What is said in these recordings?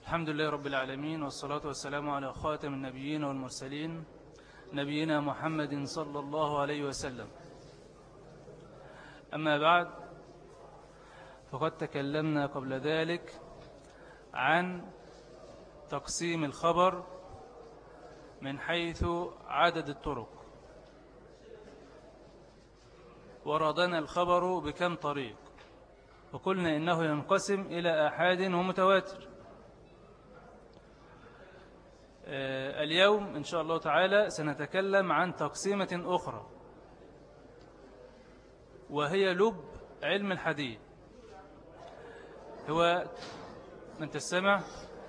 الحمد لله رب العالمين والصلاة والسلام على خاتم النبيين والمرسلين نبينا محمد صلى الله عليه وسلم أما بعد فقد تكلمنا قبل ذلك عن تقسيم الخبر من حيث عدد الطرق وردنا الخبر بكم طريق وقلنا إنه ينقسم إلى أحاد ومتواتر آه، اليوم إن شاء الله تعالى سنتكلم عن تقسيمة أخرى وهي لب علم الحديث هو من تستمع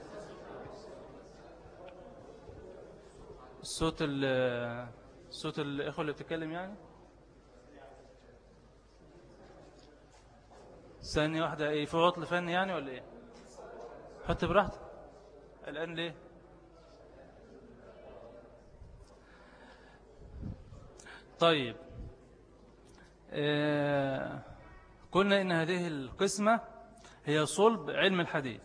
الصوت الصوت الإخوة اللي بتتكلم يعني ثانية واحدة ايه في عطل فني يعني ولا ايه حط براحتك الآن ليه طيب آه قلنا إن هذه القسمة هي صلب علم الحديث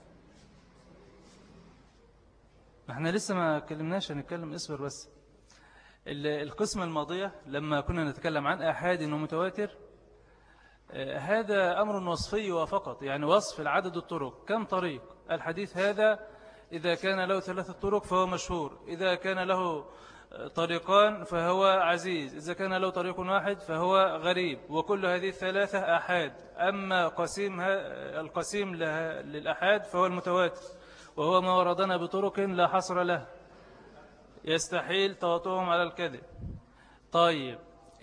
احنا لسه ما كلمناش هنتكلم اصبر بس القسمة الماضية لما كنا نتكلم عن أحاد ومتواتر آه، هذا أمر وصفي وفقط يعني وصف العدد الطرق كم طريق الحديث هذا إذا كان له ثلاثة طرق فهو مشهور إذا كان له طريقان فهو عزيز إذا كان له طريق واحد فهو غريب وكل هذه الثلاثة أحاد أما قسيم القسيم للأحاد فهو المتواتر وهو ما وردنا بطرق لا حصر له يستحيل تواطؤهم على الكذب طيب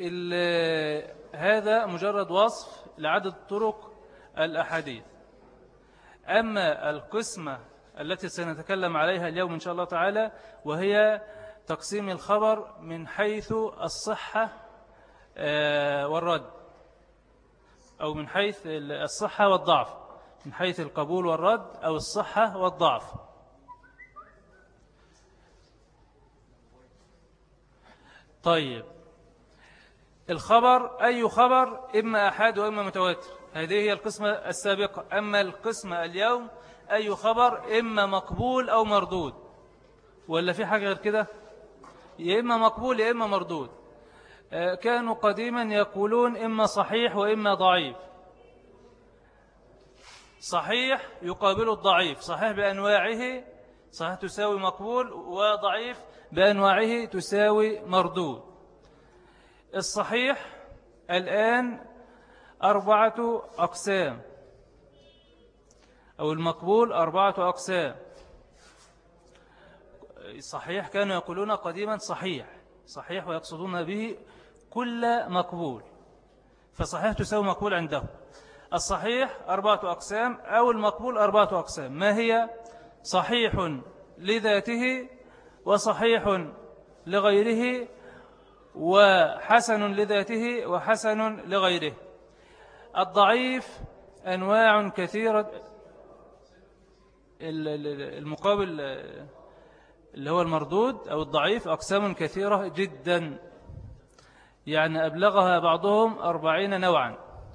هذا مجرد وصف لعدد طرق الأحاديث أما القسمة التي سنتكلم عليها اليوم إن شاء الله تعالى وهي تقسيم الخبر من حيث الصحة آه، والرد أو من حيث الصحة والضعف من حيث القبول والرد أو الصحة والضعف طيب الخبر أي خبر إما أحد وإما متواتر هذه هي القسمة السابقة أما القسمة اليوم أي خبر إما مقبول أو مردود ولا في حاجة غير كده يا إما مقبول يا إما مردود آه، كانوا قديما يقولون إما صحيح وإما ضعيف صحيح يقابل الضعيف صحيح بأنواعه صحيح تساوي مقبول وضعيف بأنواعه تساوي مردود الصحيح الآن أربعة أقسام أو المقبول أربعة أقسام صحيح كانوا يقولون قديما صحيح صحيح ويقصدون به كل مقبول فصحيح تساوي مقبول عنده الصحيح أربعة أقسام أو المقبول أربعة أقسام ما هي صحيح لذاته وصحيح لغيره وحسن لذاته وحسن لغيره الضعيف أنواع كثيرة المقابل اللي هو المردود أو الضعيف أقسام كثيرة جدا يعني أبلغها بعضهم أربعين نوعا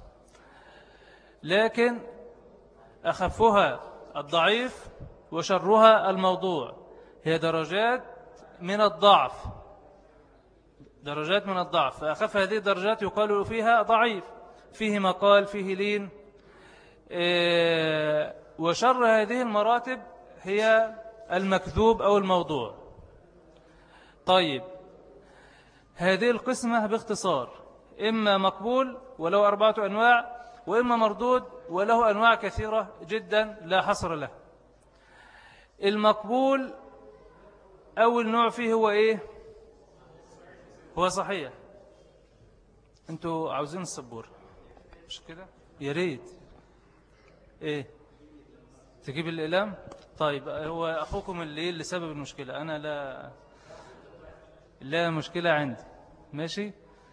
لكن أخفها الضعيف وشرها الموضوع هي درجات من الضعف درجات من الضعف فأخف هذه الدرجات يقال فيها ضعيف فيه مقال فيه لين إيه، وشر هذه المراتب هي المكذوب أو الموضوع طيب هذه القسمة باختصار إما مقبول وله أربعة أنواع وإما مردود وله أنواع كثيرة جدا لا حصر له المقبول أول نوع فيه هو إيه هو صحيح أنتوا عاوزين السبور مش كده يا ريت إيه تجيب الإلام طيب هو أخوكم اللي اللي سبب المشكلة أنا لا لا مشكلة عندي ماشي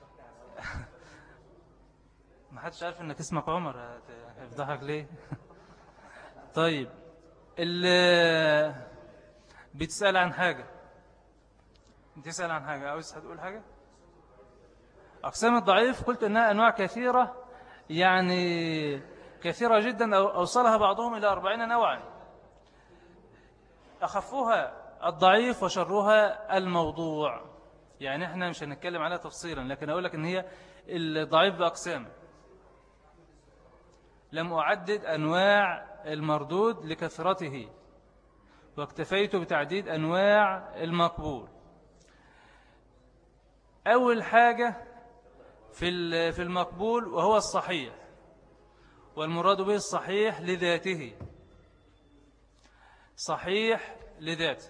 ما حدش عارف انك اسمك عمر هفضحك ليه طيب اللي بتسأل عن حاجة بتسأل عن حاجة عاوز هتقول حاجة أقسام الضعيف قلت أنها أنواع كثيرة يعني كثيرة جدا أوصلها بعضهم إلى أربعين نوعا أخفها الضعيف وشرها الموضوع يعني احنا مش هنتكلم عليها تفصيلا لكن أقول لك ان هي الضعيف بأقسام لم أعدد أنواع المردود لكثرته واكتفيت بتعديد أنواع المقبول أول حاجة في في المقبول وهو الصحيح والمراد به الصحيح لذاته صحيح لذاته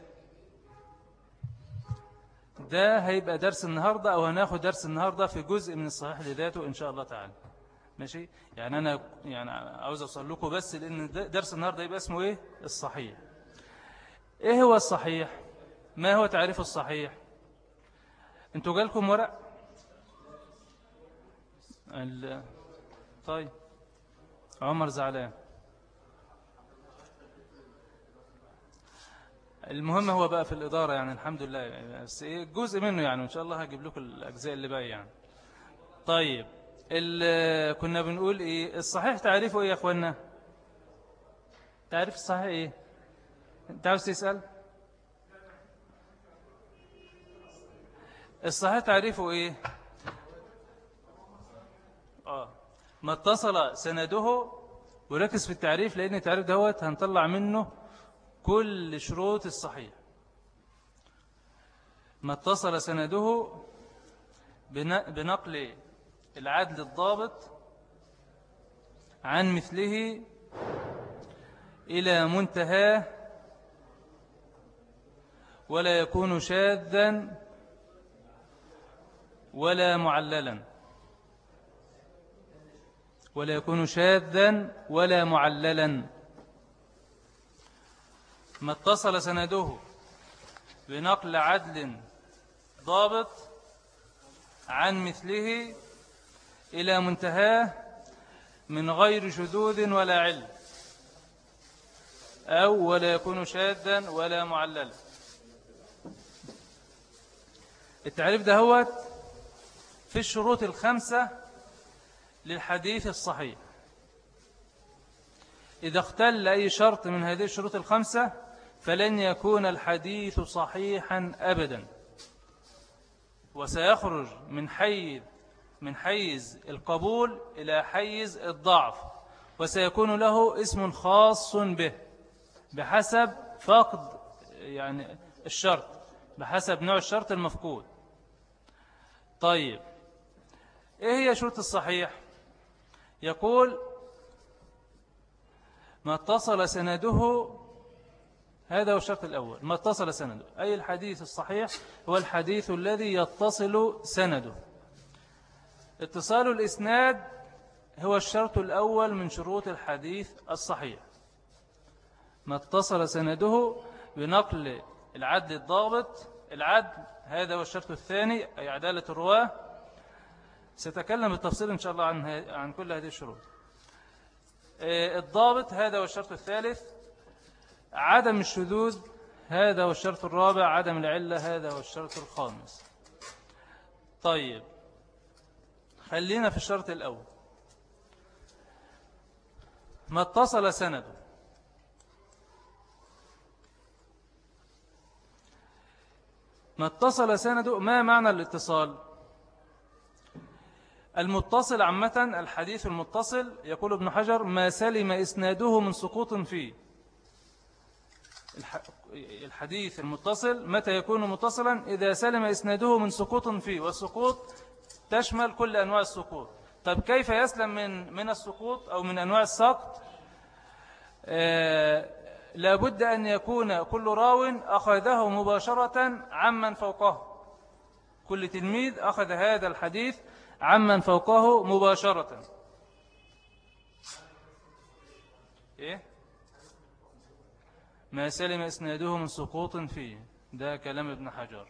ده هيبقى درس النهاردة أو هناخد درس النهاردة في جزء من الصحيح لذاته إن شاء الله تعالى ماشي يعني أنا يعني عاوز أوصل لكم بس لأن درس النهاردة يبقى اسمه إيه الصحيح إيه هو الصحيح ما هو تعريف الصحيح انتوا جالكم ورق طيب عمر زعلان المهم هو بقى في الإدارة يعني الحمد لله يعني بس إيه جزء منه يعني إن شاء الله هجيب لكم الأجزاء اللي باقي يعني طيب كنا بنقول إيه الصحيح تعريفه إيه يا أخوانا تعريف الصحيح إيه أنت عاوز تسأل الصحيح تعريفه إيه آه ما اتصل سنده وركز في التعريف لأن التعريف دوت هنطلع منه كل شروط الصحيح ما اتصل سنده بنقل العدل الضابط عن مثله إلى منتهى ولا يكون شاذا ولا معللا ولا يكون شاذا ولا معللا ما اتصل سنده بنقل عدل ضابط عن مثله إلى منتهاه من غير شذوذ ولا علم أو ولا يكون شاذا ولا معللا التعريف ده هو في الشروط الخمسة للحديث الصحيح إذا اختل أي شرط من هذه الشروط الخمسة فلن يكون الحديث صحيحا أبدا وسيخرج من حيز من حيز القبول إلى حيز الضعف وسيكون له اسم خاص به بحسب فقد يعني الشرط بحسب نوع الشرط المفقود طيب إيه هي شروط الصحيح يقول ما اتصل سنده هذا هو الشرط الأول ما اتصل سنده أي الحديث الصحيح هو الحديث الذي يتصل سنده اتصال الإسناد هو الشرط الأول من شروط الحديث الصحيح ما اتصل سنده بنقل العدل الضابط العدل هذا هو الشرط الثاني أي عدالة الرواه سيتكلم بالتفصيل إن شاء الله عن, عن كل هذه الشروط آه، الضابط هذا هو الشرط الثالث عدم الشذوذ هذا هو الشرط الرابع عدم العلة هذا هو الشرط الخامس طيب خلينا في الشرط الأول ما اتصل سنده ما اتصل سنده ما معنى الاتصال المتصل عامة الحديث المتصل يقول ابن حجر ما سلم إسناده من سقوط فيه الحديث المتصل متى يكون متصلا إذا سلم إسناده من سقوط فيه والسقوط تشمل كل أنواع السقوط طب كيف يسلم من من السقوط أو من أنواع السقط آه لابد أن يكون كل راو أخذه مباشرة عمن فوقه كل تلميذ أخذ هذا الحديث عمن فوقه مباشرة إيه؟ ما سلم إسناده من سقوط فيه ده كلام ابن حجر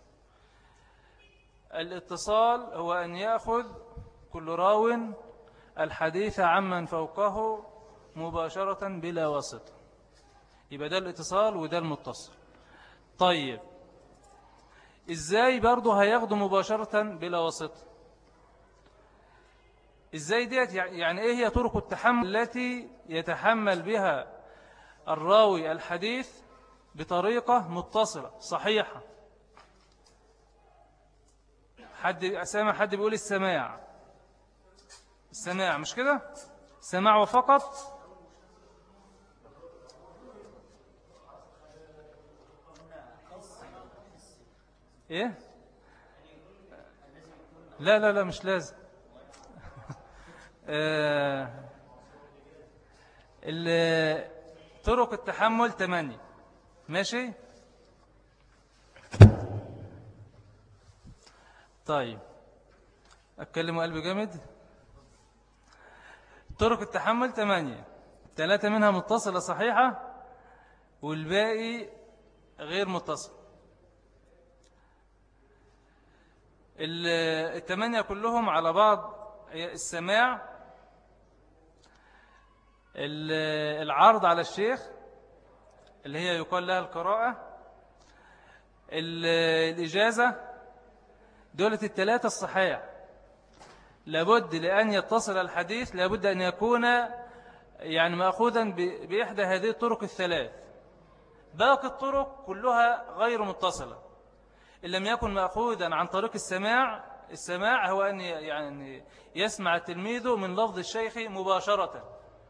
الاتصال هو أن يأخذ كل راو الحديث عمن فوقه مباشرة بلا وسط يبقى ده الاتصال وده المتصل طيب ازاي برضه هياخده مباشرة بلا وسط ازاي ديت يعني ايه هي طرق التحمل التي يتحمل بها الراوي الحديث بطريقة متصلة صحيحة حد سامع حد بيقول السماع السماع مش كده سماع وفقط ايه لا لا لا مش لازم آه طرق التحمل تمانية ماشي طيب أتكلم قلبي جامد طرق التحمل ثمانية ثلاثة منها متصلة صحيحة والباقي غير متصل الثمانية كلهم على بعض السماع العرض على الشيخ اللي هي يقال لها القراءة الإجازة دولة الثلاثة الصحيح لابد لأن يتصل الحديث لابد أن يكون يعني مأخوذا بإحدى هذه الطرق الثلاث باقي الطرق كلها غير متصلة إن لم يكن مأخوذا عن طريق السماع السماع هو أن يعني يسمع التلميذ من لفظ الشيخ مباشرة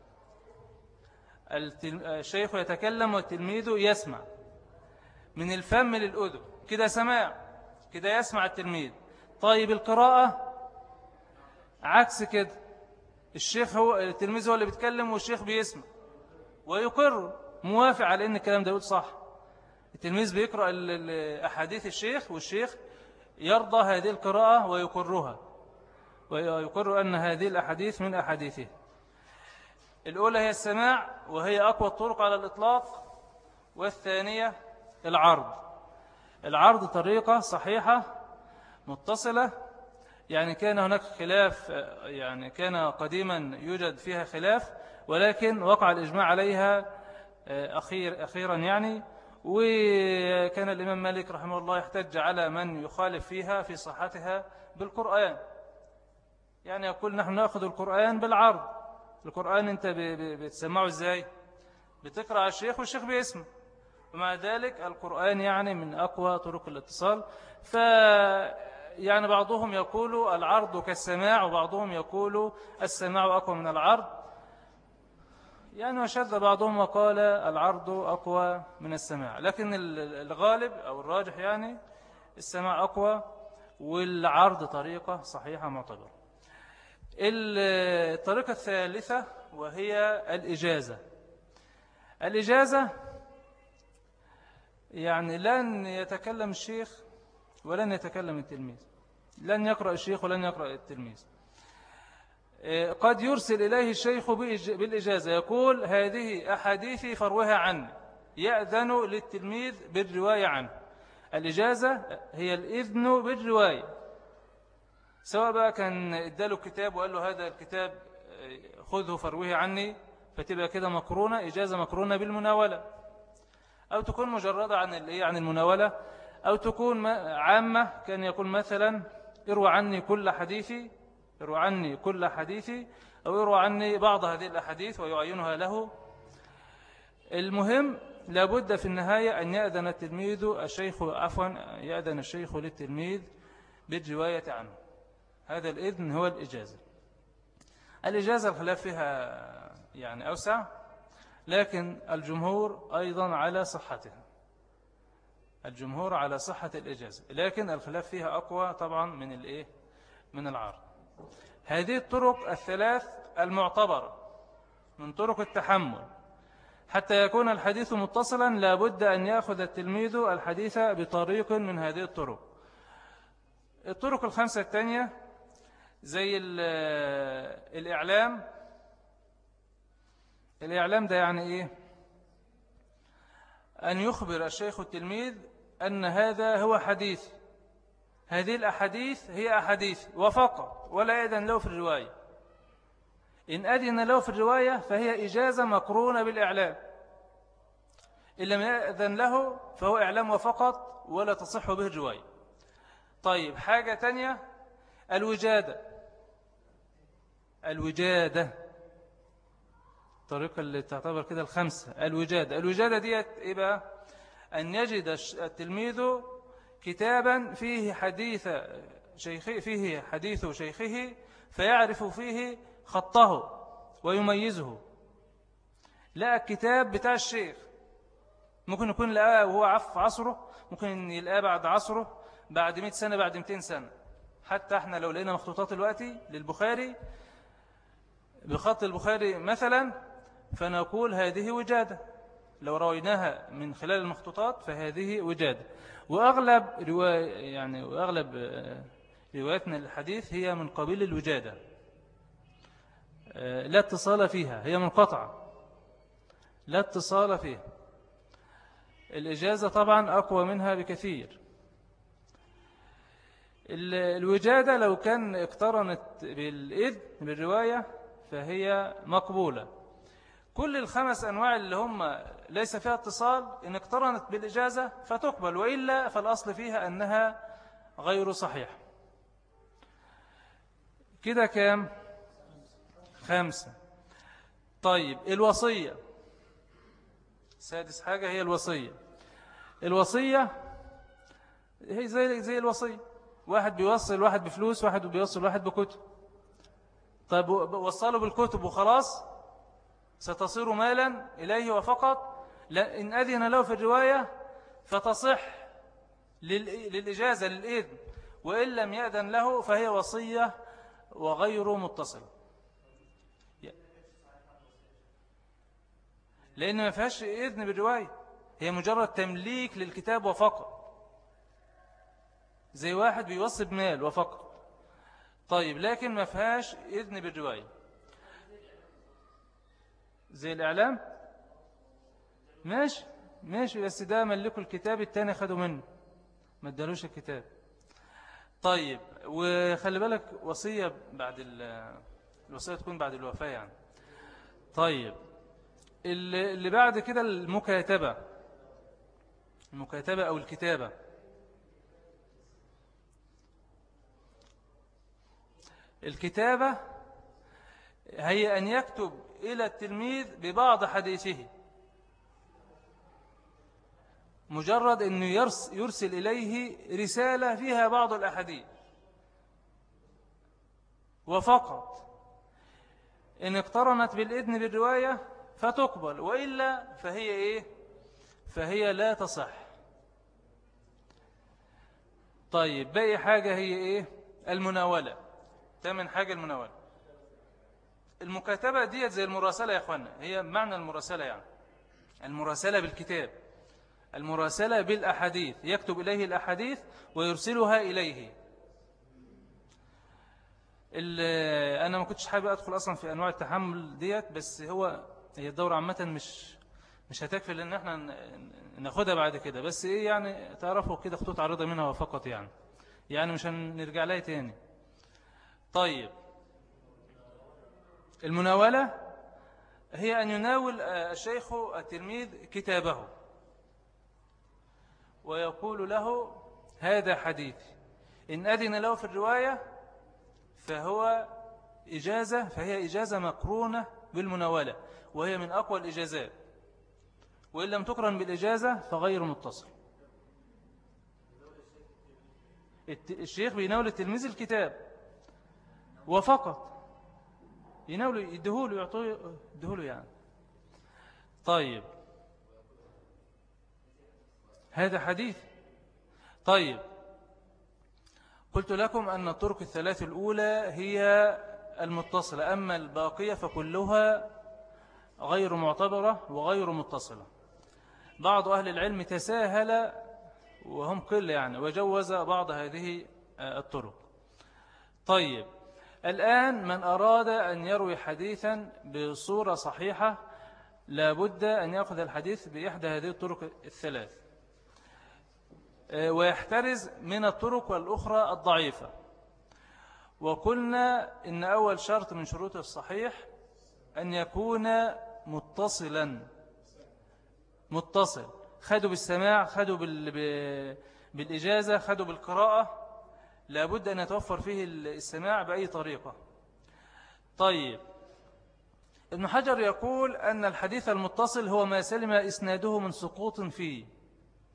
الشيخ يتكلم والتلميذ يسمع من الفم للأذن كده سماع كده يسمع التلميذ طيب القراءة عكس كده الشيخ هو التلميذ هو اللي بيتكلم والشيخ بيسمع ويقر موافق على ان الكلام ده يقول صح التلميذ بيقرأ أحاديث الشيخ والشيخ يرضى هذه القراءة ويقرها ويقر أن هذه الأحاديث من أحاديثه الأولى هي السماع وهي أقوى الطرق على الإطلاق والثانية العرض العرض طريقة صحيحة متصلة يعني كان هناك خلاف يعني كان قديما يوجد فيها خلاف ولكن وقع الإجماع عليها آه، أخير أخيرا يعني وكان الإمام مالك رحمه الله يحتج على من يخالف فيها في صحتها بالقرآن يعني يقول نحن نأخذ القرآن بالعرض القرآن أنت بتسمعه إزاي بتقرأ الشيخ والشيخ بيسمع ومع ذلك القرآن يعني من أقوى طرق الاتصال ف يعني بعضهم يقول العرض كالسماع وبعضهم يقول السماع أقوى من العرض يعني وشذ بعضهم وقال العرض أقوى من السماع لكن الغالب أو الراجح يعني السماع أقوى والعرض طريقة صحيحة معتبرة الطريقة الثالثة وهي الإجازة الإجازة يعني لن يتكلم الشيخ ولن يتكلم التلميذ لن يقرأ الشيخ ولن يقرأ التلميذ إيه، قد يرسل إليه الشيخ بالإجازة يقول هذه أحاديثي فروها عني يأذن للتلميذ بالرواية عنه الإجازة هي الإذن بالرواية سواء بقى كان اداله كتاب وقال له هذا الكتاب إيه، خذه فروه عني فتبقى كده مقرونة إجازة مقرونة بالمناولة أو تكون مجردة عن عن المناولة أو تكون عامة كان يقول مثلا اروى عني كل حديثي اروى عني كل حديثي أو اروى عني بعض هذه الأحاديث ويعينها له المهم لابد في النهاية أن يأذن التلميذ الشيخ عفوا يأذن الشيخ للتلميذ بالرواية عنه هذا الإذن هو الإجازة الإجازة الخلاف فيها يعني أوسع لكن الجمهور أيضا على صحتها الجمهور على صحة الإجازة لكن الخلاف فيها أقوى طبعا من الإيه من العرض هذه الطرق الثلاث المعتبرة من طرق التحمل حتى يكون الحديث متصلا لابد أن يأخذ التلميذ الحديث بطريق من هذه الطرق الطرق الخمسة الثانية زي الإعلام الإعلام ده يعني إيه أن يخبر الشيخ التلميذ أن هذا هو حديث هذه الأحاديث هي أحاديث وفقط ولا يأذن له في الرواية إن أذن له في الرواية فهي إجازة مقرونة بالإعلام إن لم يأذن له فهو إعلام وفقط ولا تصح به الرواية طيب حاجة تانية الوجادة الوجادة الطريقة اللي تعتبر كده الخمسة الوجادة الوجادة ديت إيه بقى أن يجد التلميذ كتابا فيه حديث شيخه فيه حديث شيخه فيعرف فيه خطه ويميزه لقى الكتاب بتاع الشيخ ممكن يكون لقاه وهو عف عصره ممكن يلقاه بعد عصره بعد 100 سنة بعد 200 سنة حتى احنا لو لقينا مخطوطات دلوقتي للبخاري بخط البخاري مثلا فنقول هذه وجادة لو رويناها من خلال المخطوطات فهذه وجادة وأغلب رواية يعني وأغلب آه، رواياتنا الحديث هي من قبيل الوجادة آه، لا اتصال فيها هي منقطعة لا اتصال فيها الإجازة طبعا أقوى منها بكثير الوجادة لو كان اقترنت بالإذن بالرواية فهي مقبولة كل الخمس أنواع اللي هم ليس فيها اتصال إن اقترنت بالإجازة فتقبل وإلا فالأصل فيها أنها غير صحيح كده كام خمسة طيب الوصية سادس حاجة هي الوصية الوصية هي زي زي الوصية واحد بيوصل واحد بفلوس واحد بيوصل واحد بكتب طيب وصله بالكتب وخلاص ستصير مالا إليه وفقط إن أذن له في الرواية فتصح للإجازة للإذن وإن لم يأذن له فهي وصية وغير متصل لأن ما فيهاش إذن بالرواية هي مجرد تمليك للكتاب وفقط زي واحد بيوصي بمال وفقط طيب لكن ما فيهاش إذن بالرواية زي الإعلام ماشي ماشي بس ده ملكوا الكتاب التاني خدوا منه ما ادالوش الكتاب طيب وخلي بالك وصية بعد الوصية تكون بعد الوفاة يعني طيب اللي بعد كده المكاتبة المكاتبة أو الكتابة الكتابة هي أن يكتب إلى التلميذ ببعض حديثه مجرد أنه يرسل إليه رسالة فيها بعض الأحاديث وفقط إن اقترنت بالإذن بالرواية فتقبل وإلا فهي إيه فهي لا تصح طيب باقي حاجة هي إيه المناولة تمن حاجة المناولة المكاتبة ديت زي المراسلة يا أخوانا هي معنى المراسلة يعني المراسلة بالكتاب المراسلة بالأحاديث يكتب إليه الأحاديث ويرسلها إليه أنا ما كنتش حابب أدخل أصلا في أنواع التحمل ديت بس هو هي الدورة عامة مش مش هتكفي لأن احنا ناخدها بعد كده بس إيه يعني تعرفوا كده خطوط عريضة منها فقط يعني يعني مش هنرجع لها تاني طيب المناولة هي أن يناول الشيخ التلميذ كتابه ويقول له هذا حديث إن أذن له في الرواية فهو إجازة فهي إجازة مقرونة بالمناولة وهي من أقوى الإجازات وإن لم تقرن بالإجازة فغير متصل الشيخ بيناول التلميذ الكتاب وفقط يناوله يدهوله يعطوه يدهوله يعني طيب هذا حديث طيب قلت لكم أن الطرق الثلاث الأولى هي المتصلة أما الباقية فكلها غير معتبرة وغير متصلة بعض أهل العلم تساهل وهم قل يعني وجوز بعض هذه الطرق طيب الآن من أراد أن يروي حديثا بصورة صحيحة لابد أن يأخذ الحديث بإحدى هذه الطرق الثلاث آه، ويحترز من الطرق الأخرى الضعيفة وقلنا إن أول شرط من شروط الصحيح أن يكون متصلا متصل خدوا بالسماع خدوا بالإجازة خدوا بالقراءة لابد أن يتوفر فيه السماع بأي طريقة طيب ابن حجر يقول أن الحديث المتصل هو ما سلم إسناده من سقوط فيه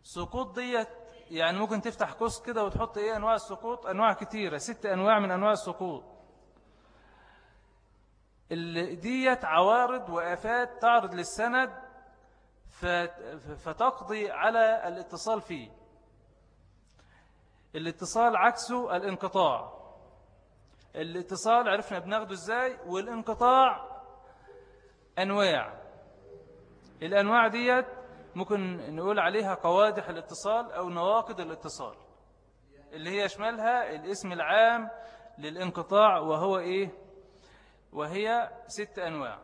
سقوط ديت يعني ممكن تفتح قوس كده وتحط ايه انواع السقوط انواع كتيرة ست انواع من انواع السقوط ديت عوارض وآفات تعرض للسند فتقضي على الاتصال فيه الاتصال عكسه الانقطاع الاتصال عرفنا بناخده ازاي والانقطاع انواع الانواع ديت ممكن نقول عليها قوادح الاتصال او نواقض الاتصال اللي هي يشملها الاسم العام للانقطاع وهو ايه وهي ست انواع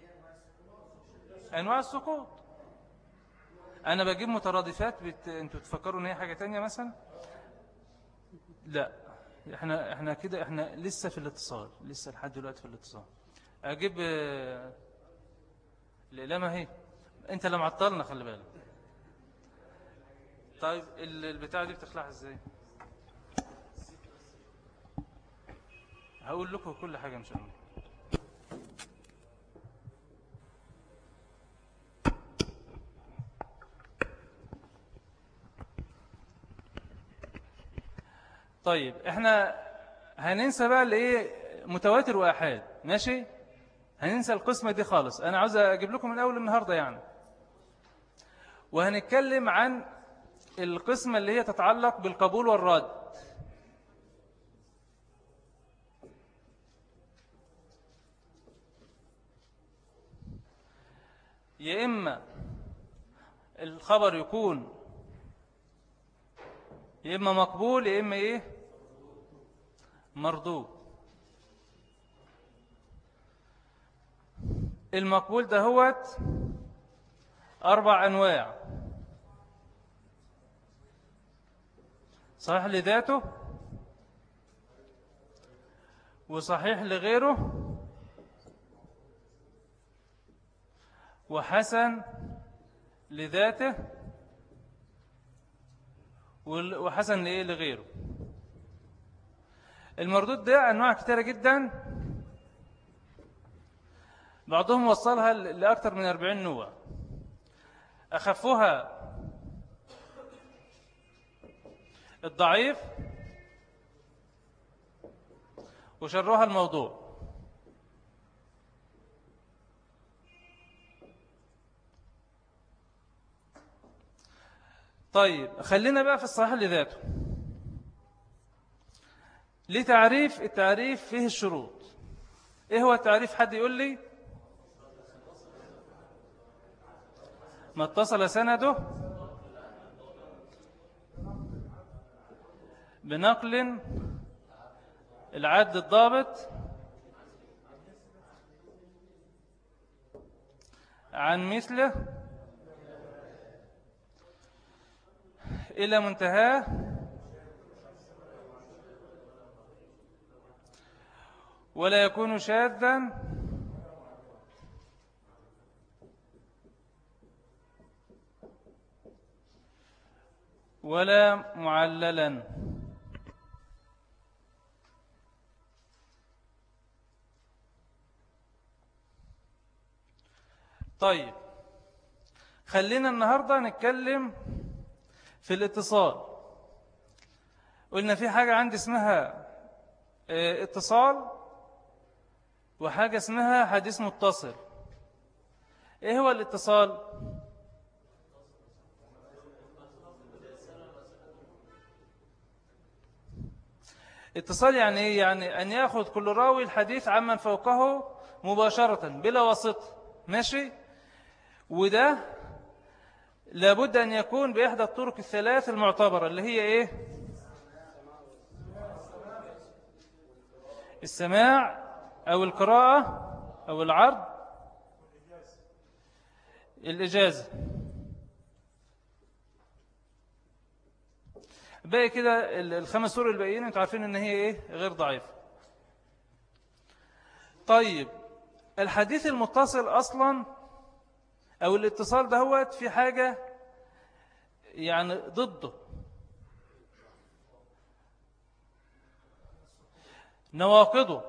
انواع السقوط انا بجيب مترادفات بت... انتوا تفكروا ان هي حاجة تانية مثلا لا احنا احنا كده احنا لسه في الاتصال لسه لحد دلوقتي في الاتصال اجيب آه، الاقلامه اهي انت اللي معطلنا خلي بالك طيب البتاعه دي بتخلعها ازاي هقول لكم كل حاجه ان شاء الله طيب احنا هننسى بقى الايه متواتر واحاد ماشي هننسى القسمة دي خالص انا عاوز اجيب لكم من اول النهاردة يعني وهنتكلم عن القسمة اللي هي تتعلق بالقبول والرد يا إما الخبر يكون يا إما مقبول يا إما إيه مردود المقبول ده هو أربع أنواع صحيح لذاته وصحيح لغيره وحسن لذاته وحسن لإيه لغيره المردود ده أنواع كتيرة جدا بعضهم وصلها لأكثر من 40 نوع أخفها الضعيف وشرها الموضوع طيب خلينا بقى في الصحيح لذاته لتعريف التعريف فيه الشروط ايه هو التعريف حد يقول لي ما اتصل سنده بنقل العد الضابط عن مثله إلى منتهاه ولا يكون شاذا ولا معللا طيب خلينا النهاردة نتكلم في الاتصال قلنا في حاجة عندي اسمها آه، اتصال وحاجة اسمها حديث متصل ايه هو الاتصال اتصال يعني ايه يعني ان ياخذ كل راوي الحديث عمن فوقه مباشرة بلا واسطة ماشي وده لابد أن يكون بإحدى الطرق الثلاث المعتبرة اللي هي إيه السماع أو القراءة أو العرض الإجازة باقي كده الخمس سور الباقيين انتوا عارفين ان هي ايه غير ضعيفة طيب الحديث المتصل اصلا أو الاتصال دهوت في حاجة يعني ضده نواقضه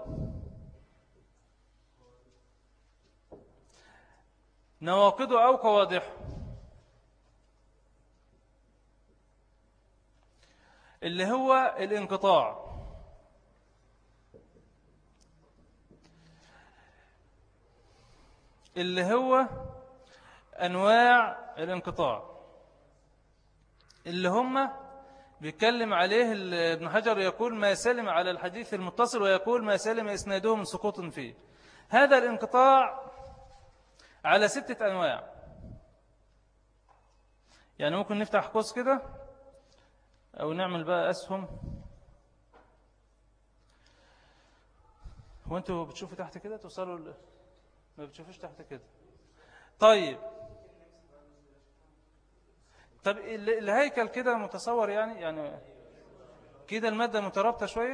نواقضه أو قواضحه اللي هو الانقطاع اللي هو أنواع الانقطاع اللي هم بيتكلم عليه ابن حجر يقول ما سلم على الحديث المتصل ويقول ما سلم إسناده من سقوط فيه هذا الانقطاع على ستة أنواع يعني ممكن نفتح قوس كده أو نعمل بقى أسهم وانتوا بتشوفوا تحت كده توصلوا ل... ما بتشوفوش تحت كده طيب طب الهيكل كده متصور يعني يعني كده المادة مترابطة شوية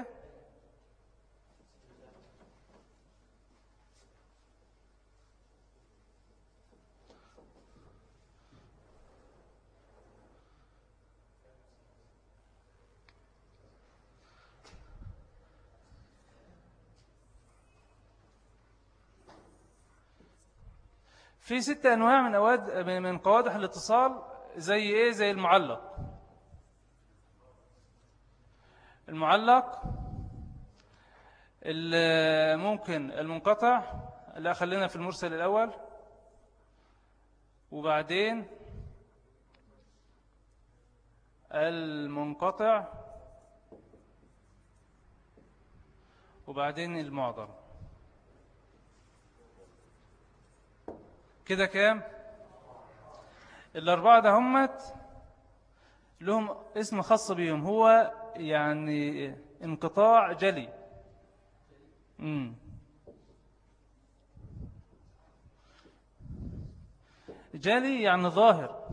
في ست أنواع من أواد من قوادح الاتصال زي إيه زي المعلق المعلق ممكن المنقطع لا خلينا في المرسل الأول وبعدين المنقطع وبعدين المعضل كده كام الأربعة ده همت لهم اسم خاص بهم هو يعني انقطاع جلي مم. جلي يعني ظاهر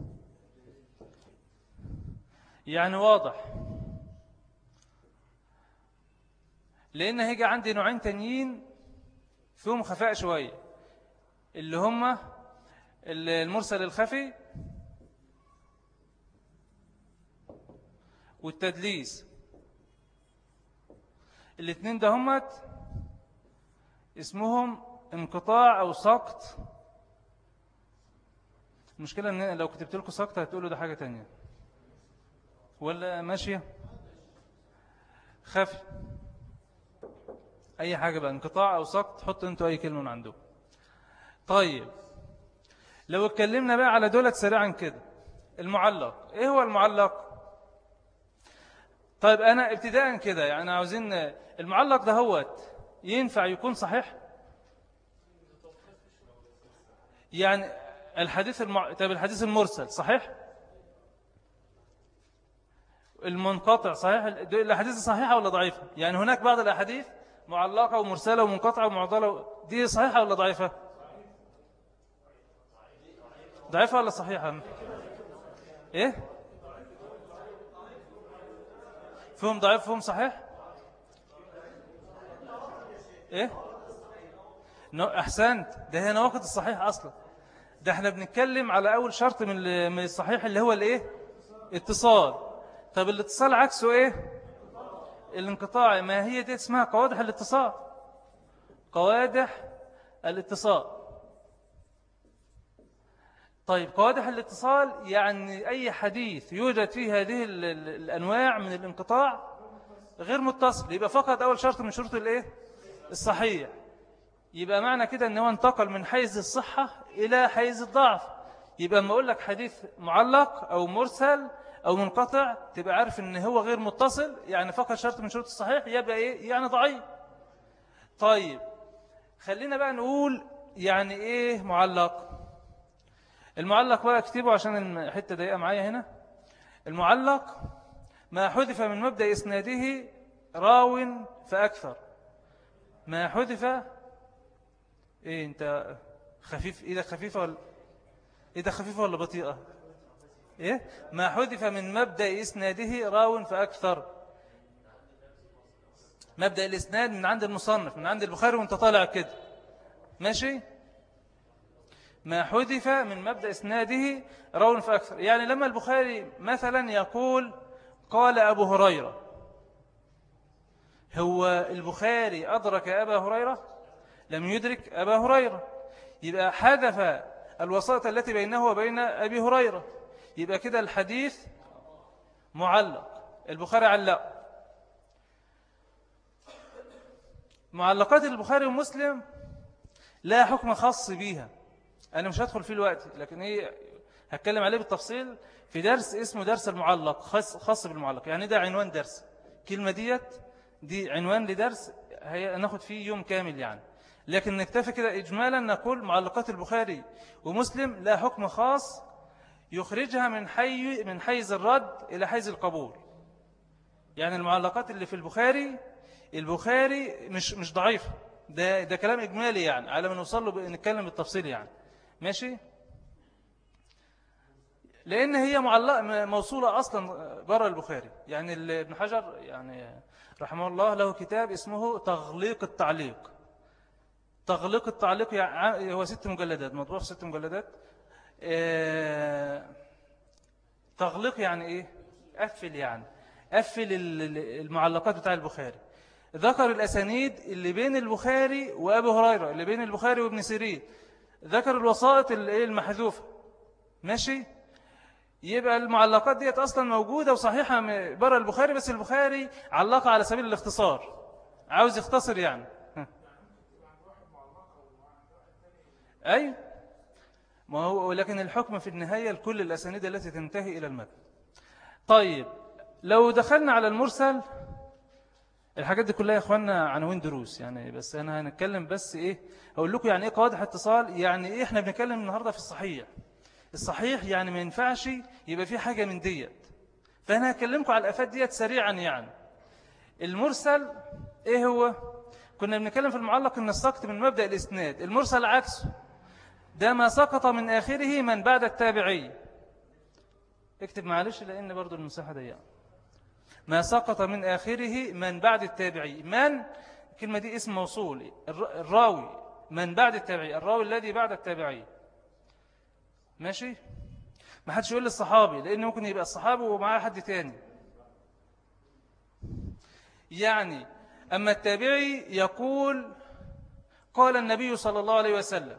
يعني واضح لأن هيجي عندي نوعين تانيين فيهم خفاء شوية اللي هم المرسل الخفي والتدليس الاثنين ده همت اسمهم انقطاع أو سقط المشكلة ان لو كتبت لكم سقط هتقولوا ده حاجة تانية ولا ماشية خفي أي حاجة بقى انقطاع أو سقط حط انتوا أي كلمة من عندكم طيب لو اتكلمنا بقى على دولة سريعا كده المعلق ايه هو المعلق طيب انا ابتداء كده يعني عاوزين المعلق ده هو ينفع يكون صحيح يعني الحديث المع... طيب الحديث المرسل صحيح المنقطع صحيح الاحاديث صحيحه ولا ضعيفه يعني هناك بعض الاحاديث معلقه ومرسله ومنقطعه ومعضله دي صحيحه ولا ضعيفه ضعيفة ولا صحيحة إيه فهم ضعيف فهم صحيح إيه أحسنت ده هي نواقض الصحيح أصلا ده احنا بنتكلم على أول شرط من من الصحيح اللي هو الإيه اتصال طب الاتصال عكسه إيه الانقطاع ما هي دي اسمها قوادح الاتصال قوادح الاتصال طيب قوادح الاتصال يعني أي حديث يوجد فيه هذه الأنواع من الانقطاع غير متصل يبقى فقط أول شرط من شروط الإيه؟ الصحيح يبقى معنى كده أنه انتقل من حيز الصحة إلى حيز الضعف يبقى ما أقول لك حديث معلق أو مرسل أو منقطع تبقى عارف أن هو غير متصل يعني فقط شرط من شروط الصحيح يبقى إيه؟ يعني ضعيف طيب خلينا بقى نقول يعني إيه معلق المعلق بقى اكتبه عشان الحتة ضيقة معايا هنا المعلق ما حذف من مبدأ إسناده راو فأكثر ما حذف إيه أنت خفيف إيدك خفيفة ولا إيدك خفيفة ولا بطيئة إيه ما حذف من مبدأ إسناده راو فأكثر مبدأ الإسناد من عند المصنف من عند البخاري وانت طالع كده ماشي ما حذف من مبدأ إسناده راون فأكثر يعني لما البخاري مثلا يقول قال أبو هريرة هو البخاري أدرك أبا هريرة لم يدرك أبا هريرة يبقى حذف الوساطة التي بينه وبين أبي هريرة يبقى كده الحديث معلق البخاري علق معلقات البخاري ومسلم لا حكم خاص بيها أنا مش هدخل فيه الوقت لكن إيه هتكلم عليه بالتفصيل في درس اسمه درس المعلق خاص, خاص بالمعلق يعني ده عنوان درس كلمة ديت دي عنوان لدرس هناخد فيه يوم كامل يعني لكن نكتفي كده إجمالا نقول معلقات البخاري ومسلم لا حكم خاص يخرجها من حي من حيز الرد إلى حيز القبول يعني المعلقات اللي في البخاري البخاري مش مش ضعيف ده ده كلام إجمالي يعني على ما نوصل له نتكلم بالتفصيل يعني ماشي لأن هي معلقة موصولة أصلا برا البخاري يعني ابن حجر يعني رحمه الله له كتاب اسمه تغليق التعليق تغليق التعليق يعني هو ست مجلدات مطبوع في ست مجلدات آه، تغليق يعني إيه قفل يعني قفل المعلقات بتاع البخاري ذكر الأسانيد اللي بين البخاري وأبو هريرة اللي بين البخاري وابن سيرين ذكر الوسائط المحذوفة ماشي يبقى المعلقات ديت أصلا موجودة وصحيحة برا البخاري بس البخاري علقها على سبيل الاختصار عاوز يختصر يعني أي ما هو لكن الحكم في النهاية لكل الأسانيد التي تنتهي إلى المتن طيب لو دخلنا على المرسل الحاجات دي كلها يا اخوانا عناوين دروس يعني بس انا هنتكلم بس ايه اقول لكم يعني ايه قواعد اتصال يعني ايه احنا بنتكلم النهارده في الصحيح الصحيح يعني ما ينفعش يبقى في حاجة من ديت فأنا هكلمكم على الأفات ديت سريعا يعني المرسل إيه هو؟ كنا بنتكلم في المعلق أن السقط من مبدأ الإسناد المرسل عكسه ده ما سقط من آخره من بعد التابعي اكتب معلش لأن برضو المساحة ضيقة ما سقط من آخره من بعد التابعي من الكلمة دي اسم موصول الراوي من بعد التابعي الراوي الذي بعد التابعي ماشي ما حدش يقول للصحابي لأنه ممكن يبقى الصحابي ومعاه حد تاني يعني أما التابعي يقول قال النبي صلى الله عليه وسلم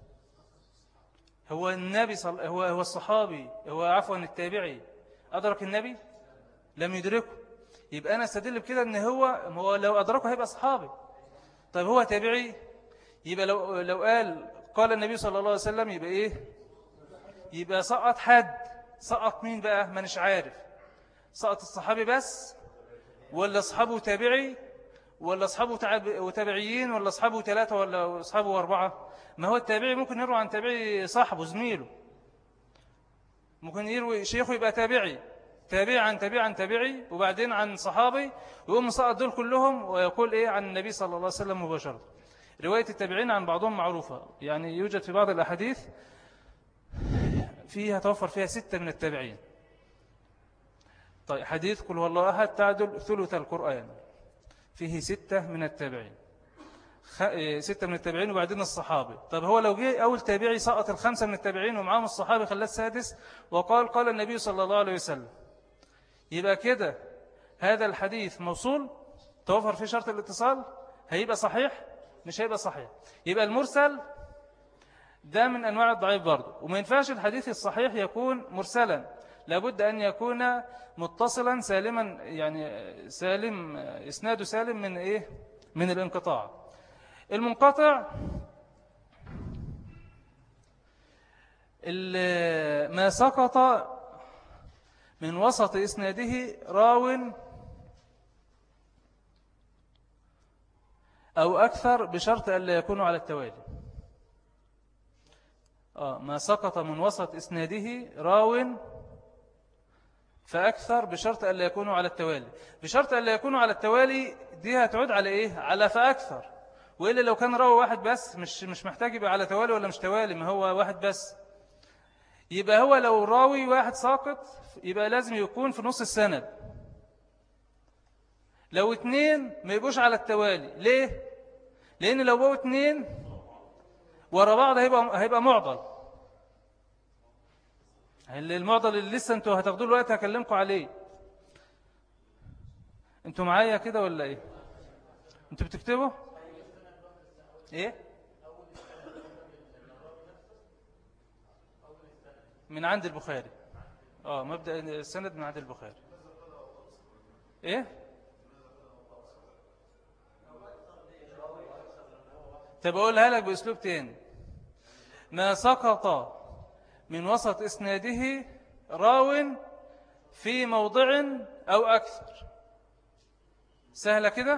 هو النبي صل... هو هو الصحابي هو عفوا التابعي أدرك النبي لم يدركه يبقى أنا استدل بكده أن هو هو لو أدركه هيبقى صحابي طيب هو تابعي يبقى لو لو قال قال النبي صلى الله عليه وسلم يبقى إيه يبقى سقط حد سقط مين بقى ما نش عارف سقط الصحابي بس ولا أصحابه تابعي ولا أصحابه وتابعيين ولا أصحابه ثلاثة ولا أصحابه أربعة ما هو التابعي ممكن يروي عن تابعي صاحبه زميله ممكن يروي شيخه يبقى تابعي تابعي عن تابعي عن تابعي وبعدين عن صحابي ويقوم سقط دول كلهم ويقول إيه عن النبي صلى الله عليه وسلم مباشرة رواية التابعين عن بعضهم معروفة يعني يوجد في بعض الأحاديث فيها توفر فيها ستة من التابعين طيب حديث قل والله أحد تعدل ثلث القرآن فيه ستة من التابعين إيه، ستة من التابعين وبعدين الصحابة طب هو لو جه أول تابعي سقط الخمسة من التابعين ومعهم الصحابة خلاه السادس وقال قال النبي صلى الله عليه وسلم يبقى كده هذا الحديث موصول توفر فيه شرط الاتصال هيبقى صحيح مش هيبقى صحيح يبقى المرسل ده من أنواع الضعيف برضه وما ينفعش الحديث الصحيح يكون مرسلا لابد أن يكون متصلا سالما يعني سالم إسناده سالم من إيه من الانقطاع المنقطع ما سقط من وسط إسناده راو أو أكثر بشرط أن لا يكونوا على التوالي آه ما سقط من وسط إسناده راو فأكثر بشرط أن لا يكونوا على التوالي بشرط أن لا يكونوا على التوالي دي هتعود على إيه؟ على فأكثر وإلا لو كان راوي واحد بس مش مش محتاج يبقى على توالي ولا مش توالي ما هو واحد بس يبقى هو لو راوي واحد ساقط يبقى لازم يكون في نص السند لو اتنين ما يبقوش على التوالي ليه؟ لأن لو بقوا اتنين ورا بعض هيبقى, هيبقى معضل المعضل اللي لسه انتوا هتاخدوا الوقت هكلمكم عليه انتوا معايا كده ولا ايه انتوا بتكتبوا ايه من عند البخاري اه مبدأ السند من عند البخاري ايه طب اقولها لك باسلوب تاني ما سقط من وسط اسناده راو في موضع او اكثر سهله كده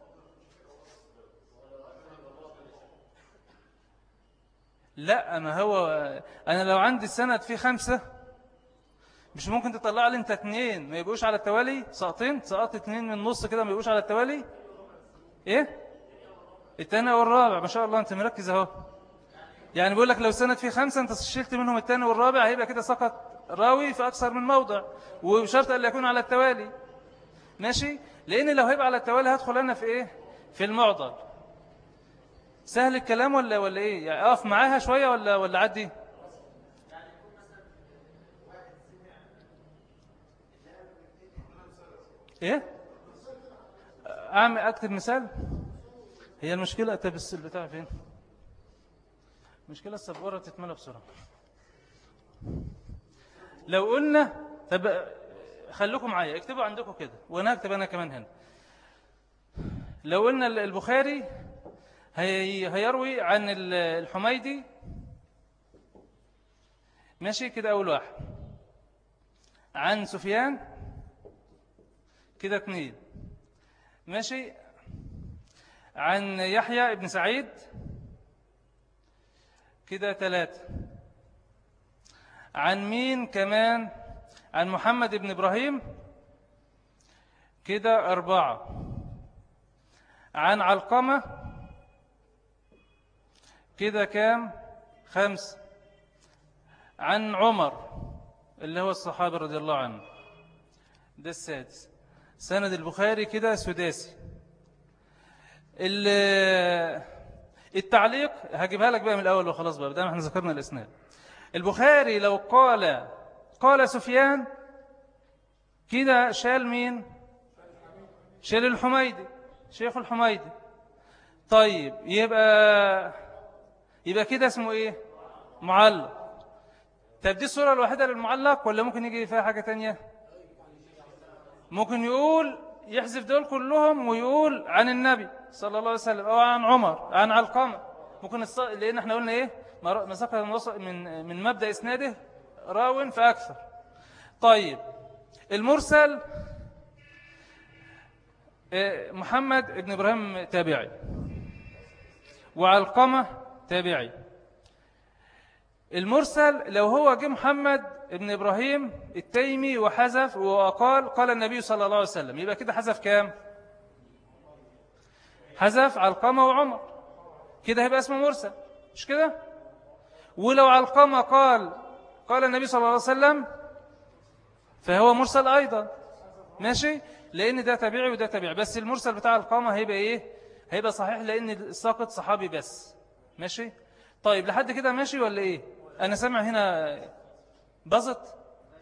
لا ما هو أنا لو عندي السند فيه خمسة مش ممكن تطلع لي انت اتنين ما يبقوش على التوالي سقطين سقط اتنين من النص كده ما يبقوش على التوالي ايه التاني والرابع ما شاء الله انت مركز اهو يعني بيقول لك لو سند فيه خمسة انت شلت منهم التاني والرابع هيبقى كده سقط راوي في أكثر من موضع وشرط أن يكون على التوالي ماشي لأن لو هيبقى على التوالي هدخل أنا في إيه في المعضل سهل الكلام ولا ولا إيه يعني أقف معاها شوية ولا ولا عدي إيه أعمل أكتب مثال هي المشكلة أتبس البتاع فين مشكلة السبورة تتملى بسرعة لو قلنا طب خلوكم معايا اكتبوا عندكم كده وانا اكتب انا كمان هنا لو قلنا البخاري هيروي عن الحميدي ماشي كده أول واحد عن سفيان كده اثنين ماشي عن يحيى ابن سعيد كده ثلاثة عن مين كمان عن محمد بن إبراهيم كده أربعة عن علقمة كده كام خمس عن عمر اللي هو الصحابي رضي الله عنه ده السادس سند البخاري كده سداسي التعليق هجيبها لك بقى من الأول وخلاص بقى بدأنا احنا ذكرنا الإسناد البخاري لو قال قال سفيان كده شال مين شال الحميدي شيخ الحميدي طيب يبقى يبقى كده اسمه ايه معلق طب دي الصورة الوحيدة للمعلق ولا ممكن يجي فيها حاجة تانية ممكن يقول يحذف دول كلهم ويقول عن النبي صلى الله عليه وسلم أو عن عمر عن علقمة ممكن الص... لأن احنا قلنا إيه مساقة من من مبدأ إسناده راو فأكثر طيب المرسل إيه، محمد ابن إبراهيم تابعي وعلقمة تابعي المرسل لو هو جه محمد ابن إبراهيم التيمي وحذف وقال قال النبي صلى الله عليه وسلم يبقى كده حذف كام حذف علقمة وعمر كده هيبقى اسمه مرسل مش كده ولو علقمة قال قال النبي صلى الله عليه وسلم فهو مرسل أيضا ماشي لأن ده تابعي وده تابعي بس المرسل بتاع القامة هيبقى إيه هيبقى صحيح لأن الساقط صحابي بس ماشي طيب لحد كده ماشي ولا إيه أنا سامع هنا بزط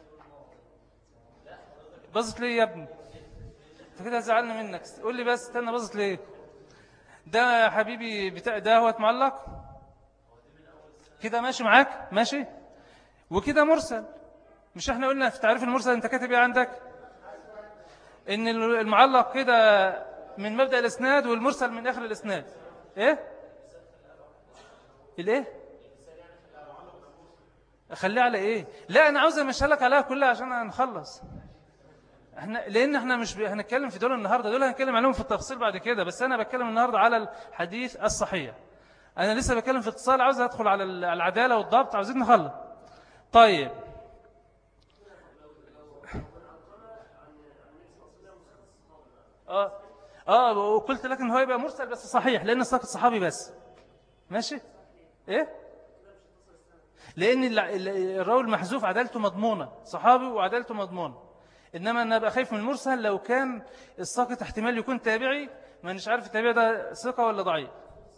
بزط ليه يا ابني انت كده زعلنا منك قول لي بس استنى بزط ليه ده يا حبيبي بتاع ده هو معلق كده ماشي معاك ماشي وكده مرسل مش احنا قلنا في تعريف المرسل انت كاتب ايه عندك ان المعلق كده من مبدأ الاسناد والمرسل من اخر الاسناد ايه الايه اخليه على ايه لا انا عاوز امشي لك عليها كلها عشان نخلص احنا لان احنا مش هنتكلم في دول النهارده دول هنتكلم عليهم في التفصيل بعد كده بس انا بتكلم النهارده على الحديث الصحيح انا لسه بتكلم في اتصال عاوز ادخل على العداله والضبط عاوزين نخلص طيب اه اه وقلت لك ان هو يبقى مرسل بس صحيح لان الساق الصحابي بس ماشي ايه لان الراوي المحذوف عدالته مضمونه صحابي وعدالته مضمونه انما انا ابقى خايف من المرسل لو كان الساقط احتمال يكون تابعي ما مش عارف التابع ده ثقه ولا ضعيف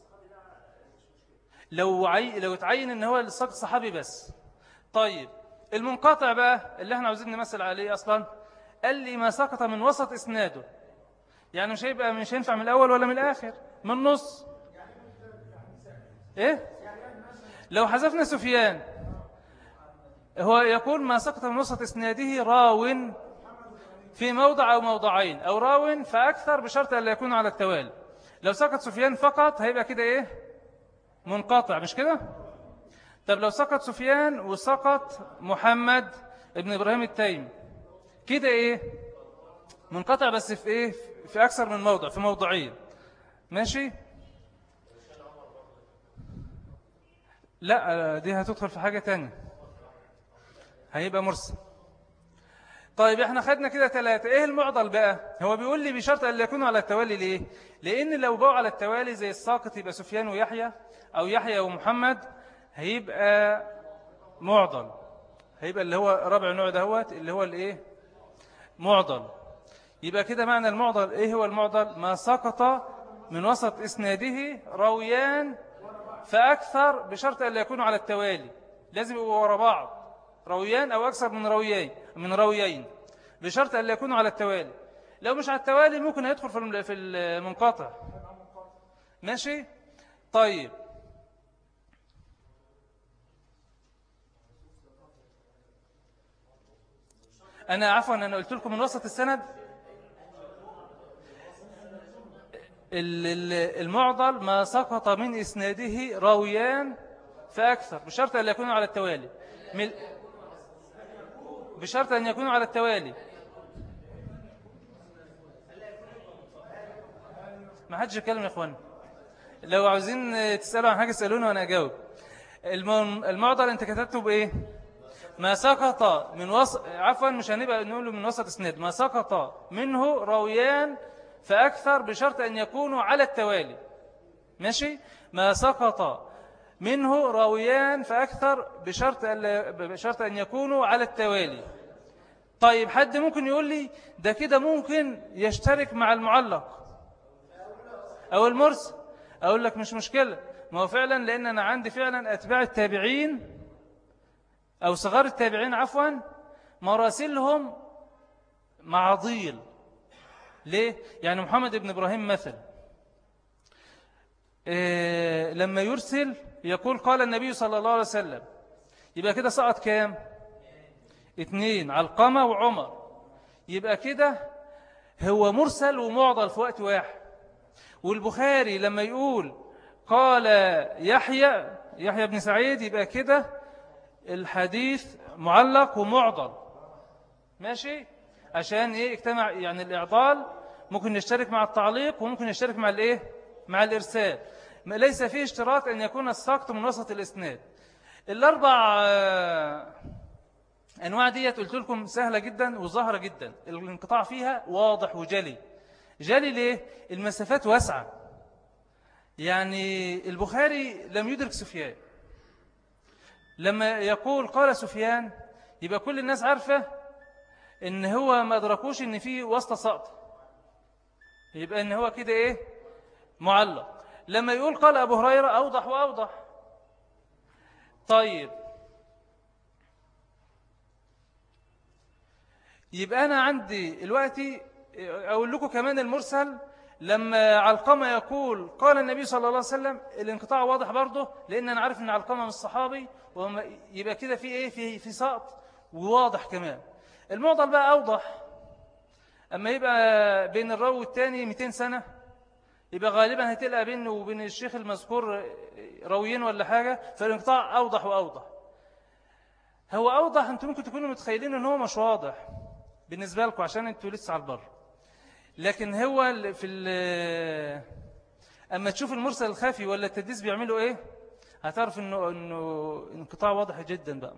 لو عي... لو اتعين ان هو الساقط صحابي بس طيب المنقطع بقى اللي احنا عاوزين نمثل عليه اصلا قال لي ما سقط من وسط اسناده يعني مش هيبقى مش هينفع من الأول ولا من الآخر من النص إيه لو حذفنا سفيان هو يقول ما سقط من وسط إسناده راو في موضع أو موضعين أو راو فأكثر بشرط أن لا يكون على التوالي لو سقط سفيان فقط هيبقى كده إيه منقطع مش كده طب لو سقط سفيان وسقط محمد ابن إبراهيم التيمي كده إيه منقطع بس في إيه في أكثر من موضع في موضعين ماشي لا دي هتدخل في حاجة تانية هيبقى مرسل طيب احنا خدنا كده ثلاثة ايه المعضل بقى هو بيقول لي بشرط ان يكونوا على التوالي ليه لان لو باعوا على التوالي زي الساقط يبقى سفيان ويحيى او يحيى ومحمد هيبقى معضل هيبقى اللي هو رابع نوع دهوت اللي هو الايه معضل يبقى كده معنى المعضل ايه هو المعضل ما سقط من وسط اسناده رويان فأكثر بشرط أن يكونوا على التوالي لازم يبقوا ورا بعض رويان أو أكثر من رويين من رويين بشرط أن يكونوا على التوالي لو مش على التوالي ممكن يدخل في المنقطع ماشي طيب أنا عفوا أنا قلت لكم من وسط السند المعضل ما سقط من إسناده راويان فأكثر بشرط أن يكونوا على التوالي بشرط أن يكونوا على التوالي ما حدش يتكلم يا اخوان لو عاوزين تسألوا عن حاجة اسألوني وأنا أجاوب المعضل أنت كتبته بإيه ما سقط من وسط عفوا مش هنبقى نقوله من وسط اسناد ما سقط منه راويان فأكثر بشرط أن يكونوا على التوالي ماشي ما سقط منه راويان فأكثر بشرط أن, بشرط أن يكونوا على التوالي طيب حد ممكن يقول لي ده كده ممكن يشترك مع المعلق أو المرسل أقول لك مش مشكلة ما هو فعلا لأن أنا عندي فعلا أتباع التابعين أو صغار التابعين عفوا مراسلهم معاضيل ليه؟ يعني محمد بن إبراهيم مثل إيه لما يرسل يقول قال النبي صلى الله عليه وسلم يبقى كده سقط كام اثنين علقمة وعمر يبقى كده هو مرسل ومعضل في وقت واحد والبخاري لما يقول قال يحيى يحيى بن سعيد يبقى كده الحديث معلق ومعضل ماشي عشان ايه اجتمع يعني الاعضال ممكن يشترك مع التعليق وممكن يشترك مع الايه مع الارسال ليس فيه اشتراط ان يكون الساقط من وسط الاسناد الاربع آه، انواع ديت قلت لكم سهله جدا وظاهره جدا الانقطاع فيها واضح وجلي جلي ليه المسافات واسعه يعني البخاري لم يدرك سفيان لما يقول قال سفيان يبقى كل الناس عارفه ان هو ما ادركوش ان في وسط سقط يبقى ان هو كده ايه معلق لما يقول قال ابو هريره اوضح واوضح طيب يبقى انا عندي دلوقتي اقول لكم كمان المرسل لما علقمه يقول قال النبي صلى الله عليه وسلم الانقطاع واضح برضه لان انا عارف ان علقمه من الصحابي يبقى كده في ايه في في سقط وواضح كمان المعضل بقى أوضح أما يبقى بين الراوي والتاني 200 سنة يبقى غالبا هتلقى بينه وبين الشيخ المذكور راويين ولا حاجة فالانقطاع أوضح وأوضح هو أوضح أنتم ممكن تكونوا متخيلين أنه مش واضح بالنسبة لكم عشان أنتوا لسه على البر لكن هو في أما تشوف المرسل الخفي ولا التدليس بيعملوا إيه هتعرف أنه, إنه انقطاع واضح جدا بقى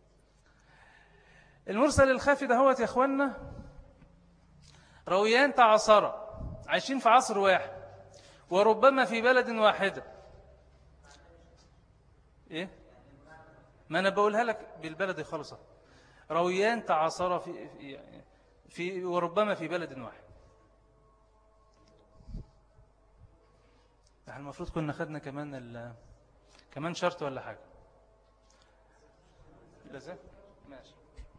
المرسل الخافي ده هو يا أخوانا رويان تعصر عايشين في عصر واحد وربما في بلد واحدة إيه؟ ما أنا بقولها لك بالبلد خالصة رويان تعصر في, في وربما في بلد واحد احنا المفروض كنا خدنا كمان كمان شرط ولا حاجة لازم ماشي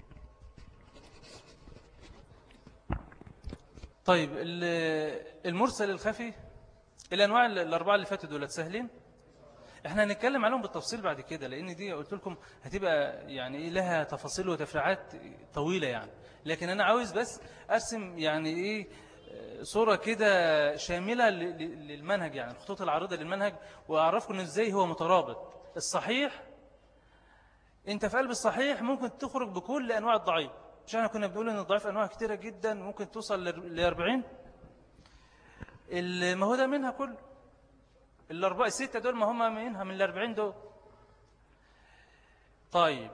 طيب المرسل الخفي الأنواع الأربعة اللي فاتوا دولت سهلين احنا هنتكلم عليهم بالتفصيل بعد كده لان دي قلت لكم هتبقى يعني ايه لها تفاصيل وتفريعات طويلة يعني لكن انا عاوز بس ارسم يعني ايه صورة كده شاملة للمنهج يعني الخطوط العريضة للمنهج وأعرفكم إزاي هو مترابط الصحيح أنت في قلب الصحيح ممكن تخرج بكل أنواع الضعيف مش احنا كنا بنقول أن الضعيف أنواع كتيرة جدا ممكن توصل ل 40 ما هو ده منها كله الأربعة الستة دول ما هم منها من الأربعين دول طيب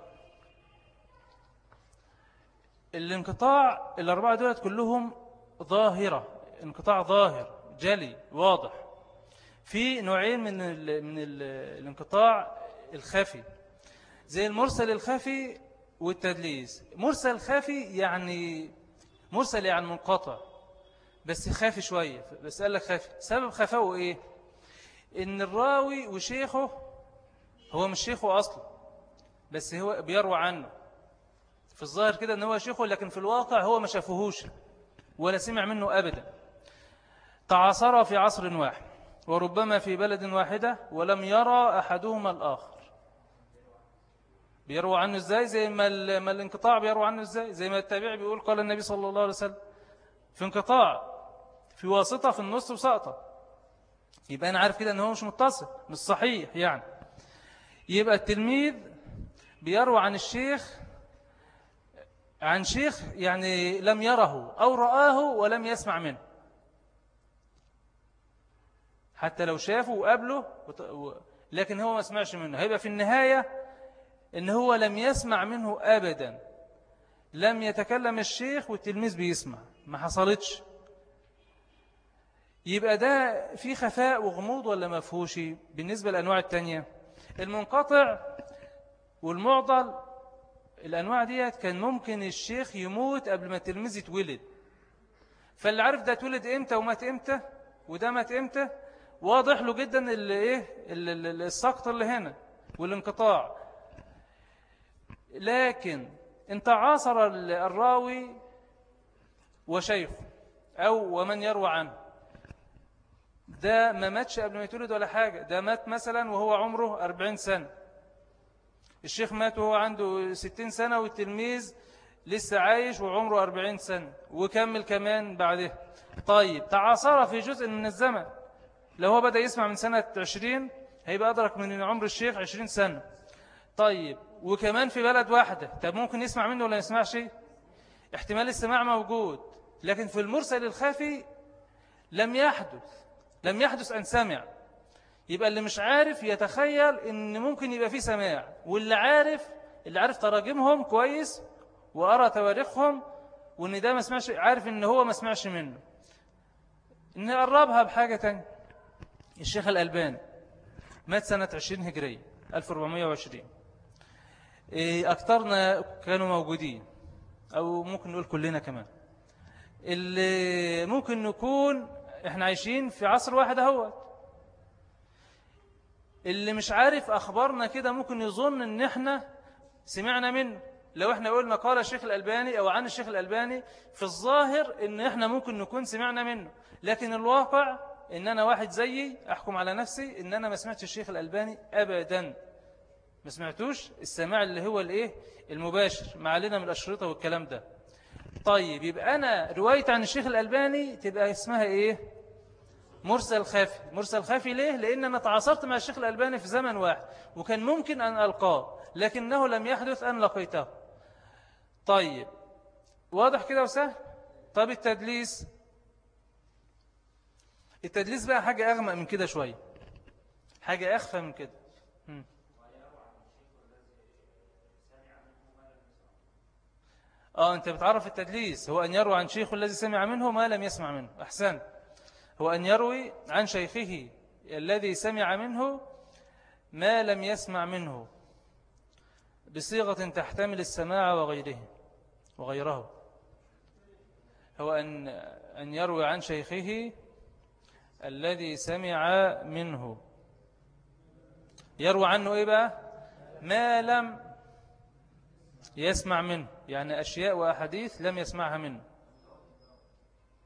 الانقطاع الأربعة دولت كلهم ظاهرة انقطاع ظاهر جلي واضح في نوعين من ال من ال الانقطاع الخفي زي المرسل الخفي والتدليس مرسل خفي يعني مرسل يعني منقطع بس خافي شوية بس قال لك خافي سبب خفاؤه ايه ان الراوي وشيخه هو مش شيخه اصلا بس هو بيروى عنه في الظاهر كده ان هو شيخه لكن في الواقع هو ما شافهوش ولا سمع منه أبدا تعاصر في عصر واحد وربما في بلد واحدة ولم يرى أحدهما الآخر بيروى عنه ازاي زي ما, ما الانقطاع بيروى عنه ازاي زي ما التابع بيقول قال النبي صلى الله عليه وسلم في انقطاع في واسطة في النص وسقطة يبقى أنا عارف كده أنه مش متصل مش صحيح يعني يبقى التلميذ بيروى عن الشيخ عن شيخ يعني لم يره أو رآه ولم يسمع منه حتى لو شافه وقابله لكن هو ما سمعش منه هيبقى في النهاية إن هو لم يسمع منه أبدا لم يتكلم الشيخ والتلميذ بيسمع ما حصلتش يبقى ده في خفاء وغموض ولا مفهوش بالنسبة للأنواع التانية المنقطع والمعضل الأنواع ديت كان ممكن الشيخ يموت قبل ما التلميذ يتولد فاللي عارف ده اتولد امتى ومات امتى وده مات امتى واضح له جدا اللي ايه السقط اللي هنا والانقطاع لكن انت عاصر الراوي وشيخه أو ومن يروى عنه ده ما ماتش قبل ما يتولد ولا حاجة ده مات مثلا وهو عمره 40 سنة الشيخ مات وهو عنده 60 سنة والتلميذ لسه عايش وعمره 40 سنة وكمل كمان بعدها طيب تعاصر في جزء من الزمن لو هو بدأ يسمع من سنة 20 هيبقى أدرك من عمر الشيخ 20 سنة طيب وكمان في بلد واحدة طب ممكن يسمع منه ولا يسمع شيء احتمال السماع موجود لكن في المرسل الخفي لم يحدث لم يحدث أن سمع يبقى اللي مش عارف يتخيل ان ممكن يبقى فيه سماع واللي عارف اللي عارف تراجمهم كويس وأرى تواريخهم وان ده ما سمعش عارف ان هو ما سمعش منه ان قربها بحاجة تانية الشيخ الألباني مات سنة 20 هجرية 1420 إيه، أكترنا كانوا موجودين أو ممكن نقول كلنا كمان اللي ممكن نكون احنا عايشين في عصر واحد اهوت اللي مش عارف أخبارنا كده ممكن يظن ان احنا سمعنا منه لو احنا قلنا قال الشيخ الألباني أو عن الشيخ الألباني في الظاهر ان احنا ممكن نكون سمعنا منه لكن الواقع ان انا واحد زيي أحكم على نفسي ان انا ما سمعتش الشيخ الألباني أبدا ما سمعتوش السماع اللي هو الايه المباشر ما علينا من الأشرطة والكلام ده طيب يبقى أنا رواية عن الشيخ الألباني تبقى اسمها ايه مرسل خافي مرسل خافي ليه؟ لأن أنا تعاصرت مع الشيخ الألباني في زمن واحد وكان ممكن أن ألقاه لكنه لم يحدث أن لقيته طيب واضح كده وسهل طب التدليس التدليس بقى حاجة أغمق من كده شوية حاجة أخفى من كده آه أنت بتعرف التدليس هو أن يروى عن شيخ الذي سمع منه ما لم يسمع منه أحسن هو أن يروي عن شيخه الذي سمع منه ما لم يسمع منه بصيغة تحتمل السماع وغيره وغيره هو أن أن يروي عن شيخه الذي سمع منه يروي عنه إيه بقى ما لم يسمع منه يعني أشياء وأحاديث لم يسمعها منه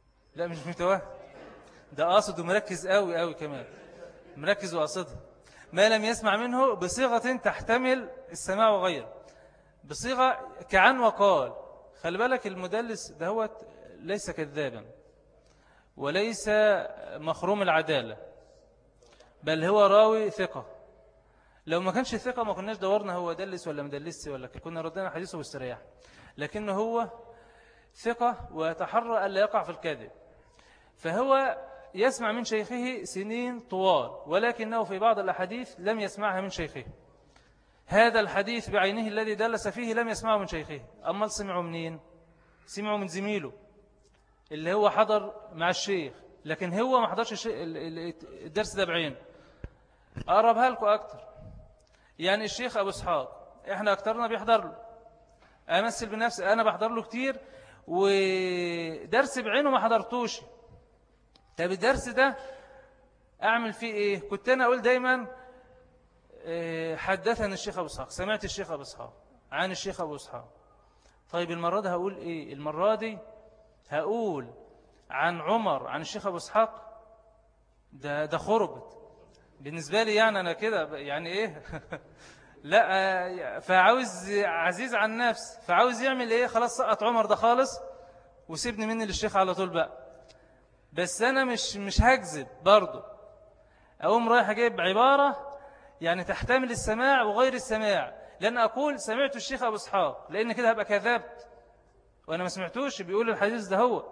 لا مش متوهم ده قاصد ومركز قوي قوي كمان مركز وقاصدها ما لم يسمع منه بصيغة تحتمل السماع وغيره بصيغة كعن وقال خلي بالك المدلس دهوت ليس كذابا وليس مخروم العدالة بل هو راوي ثقة لو ما كانش ثقة ما كناش دورنا هو دلس ولا مدلس ولا كنا ردنا حديثه باسترياح لكن هو ثقة ويتحرى ألا يقع في الكذب فهو يسمع من شيخه سنين طوال ولكنه في بعض الأحاديث لم يسمعها من شيخه هذا الحديث بعينه الذي دلس فيه لم يسمعه من شيخه أما سمعوا منين سمعوا من زميله اللي هو حضر مع الشيخ لكن هو ما حضرش الدرس ده بعينه أقربها لكم أكتر يعني الشيخ أبو اسحاق إحنا أكترنا بيحضر له أمثل بنفسي أنا بحضر له كتير ودرس بعينه ما حضرتوش طب الدرس ده أعمل فيه إيه كنت أنا أقول دايما إيه، حدثني الشيخ أبو اسحاق سمعت الشيخ أبو اسحاق عن الشيخ أبو اسحاق طيب المرة دي هقول إيه المرة دي هقول عن عمر عن الشيخ أبو اسحاق ده ده خربت بالنسبة لي يعني أنا كده يعني إيه لا فعاوز عزيز عن نفس فعاوز يعمل إيه خلاص سقط عمر ده خالص وسيبني مني للشيخ على طول بقى بس أنا مش مش هكذب برضه أقوم رايح أجيب عبارة يعني تحتمل السماع وغير السماع لأن أقول سمعت الشيخ أبو اسحاق لأن كده هبقى كذبت وأنا ما سمعتوش بيقول الحديث ده هو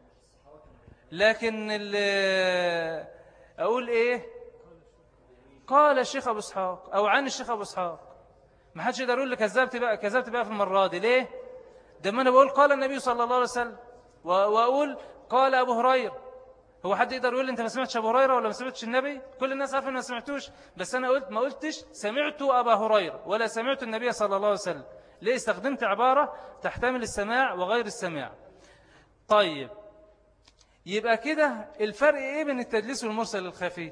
لكن أقول إيه قال الشيخ أبو اسحاق أو عن الشيخ أبو اسحاق ما حدش يقدر يقول لي كذبت بقى كذبت بقى في المرة دي ليه ده ما أنا بقول قال النبي صلى الله عليه وسلم وأقول قال أبو هريرة هو حد يقدر يقول لي انت ما سمعتش ابو هريره ولا ما سمعتش النبي كل الناس عارفه ان ما سمعتوش بس انا قلت ما قلتش سمعت ابا هريره ولا سمعت النبي صلى الله عليه وسلم ليه استخدمت عباره تحتمل السماع وغير السماع طيب يبقى كده الفرق ايه بين التدليس والمرسل الخفي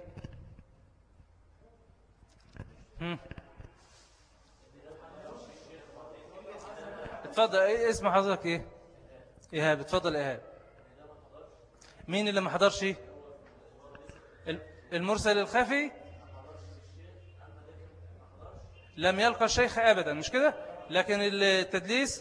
اتفضل ايه اسم حضرتك ايه ايهاب اتفضل ايهاب مين اللي ما حضرش المرسل الخفي لم يلقى الشيخ أبدا مش كده لكن التدليس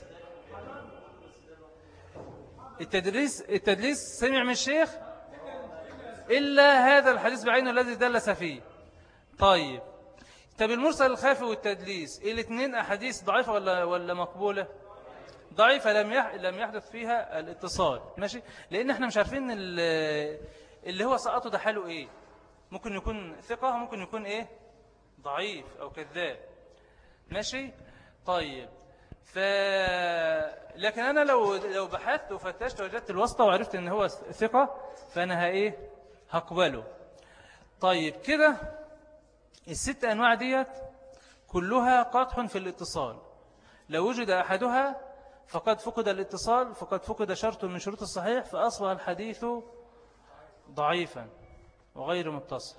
التدليس التدليس سمع من الشيخ إلا هذا الحديث بعينه الذي دلس فيه طيب طب المرسل الخافي والتدليس الاثنين أحاديث ضعيفة ولا ولا مقبولة ضعيفة لم لم يحدث فيها الاتصال ماشي لأن احنا مش عارفين اللي هو سقطه ده حاله إيه ممكن يكون ثقة ممكن يكون إيه ضعيف أو كذاب ماشي طيب ف... لكن أنا لو لو بحثت وفتشت وجدت الواسطة وعرفت إن هو ثقة فأنا ها إيه هقبله طيب كده الست أنواع ديت كلها قطح في الاتصال لو وجد أحدها فقد فقد الاتصال فقد فقد شرط من شروط الصحيح فأصبح الحديث ضعيفا وغير متصل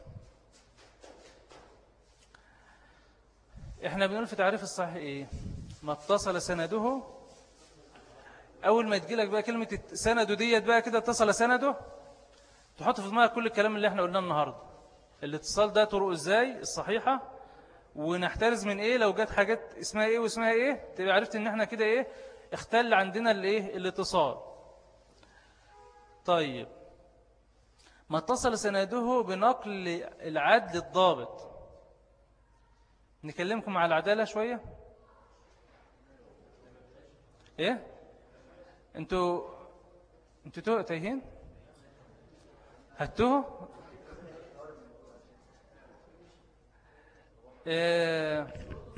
احنا بنقول في تعريف الصحيح ايه ما اتصل سنده اول ما تجيلك بقى كلمة سنده ديت بقى كده اتصل سنده تحط في دماغك كل الكلام اللي احنا قلناه النهاردة الاتصال ده طرق ازاي الصحيحة ونحترز من ايه لو جت حاجات اسمها ايه واسمها ايه تبقى عرفت ان احنا كده ايه اختل عندنا الايه الاتصال طيب ما اتصل سنده بنقل العدل الضابط نكلمكم على العدالة شوية ايه انتوا انتوا تايهين هتوه إيه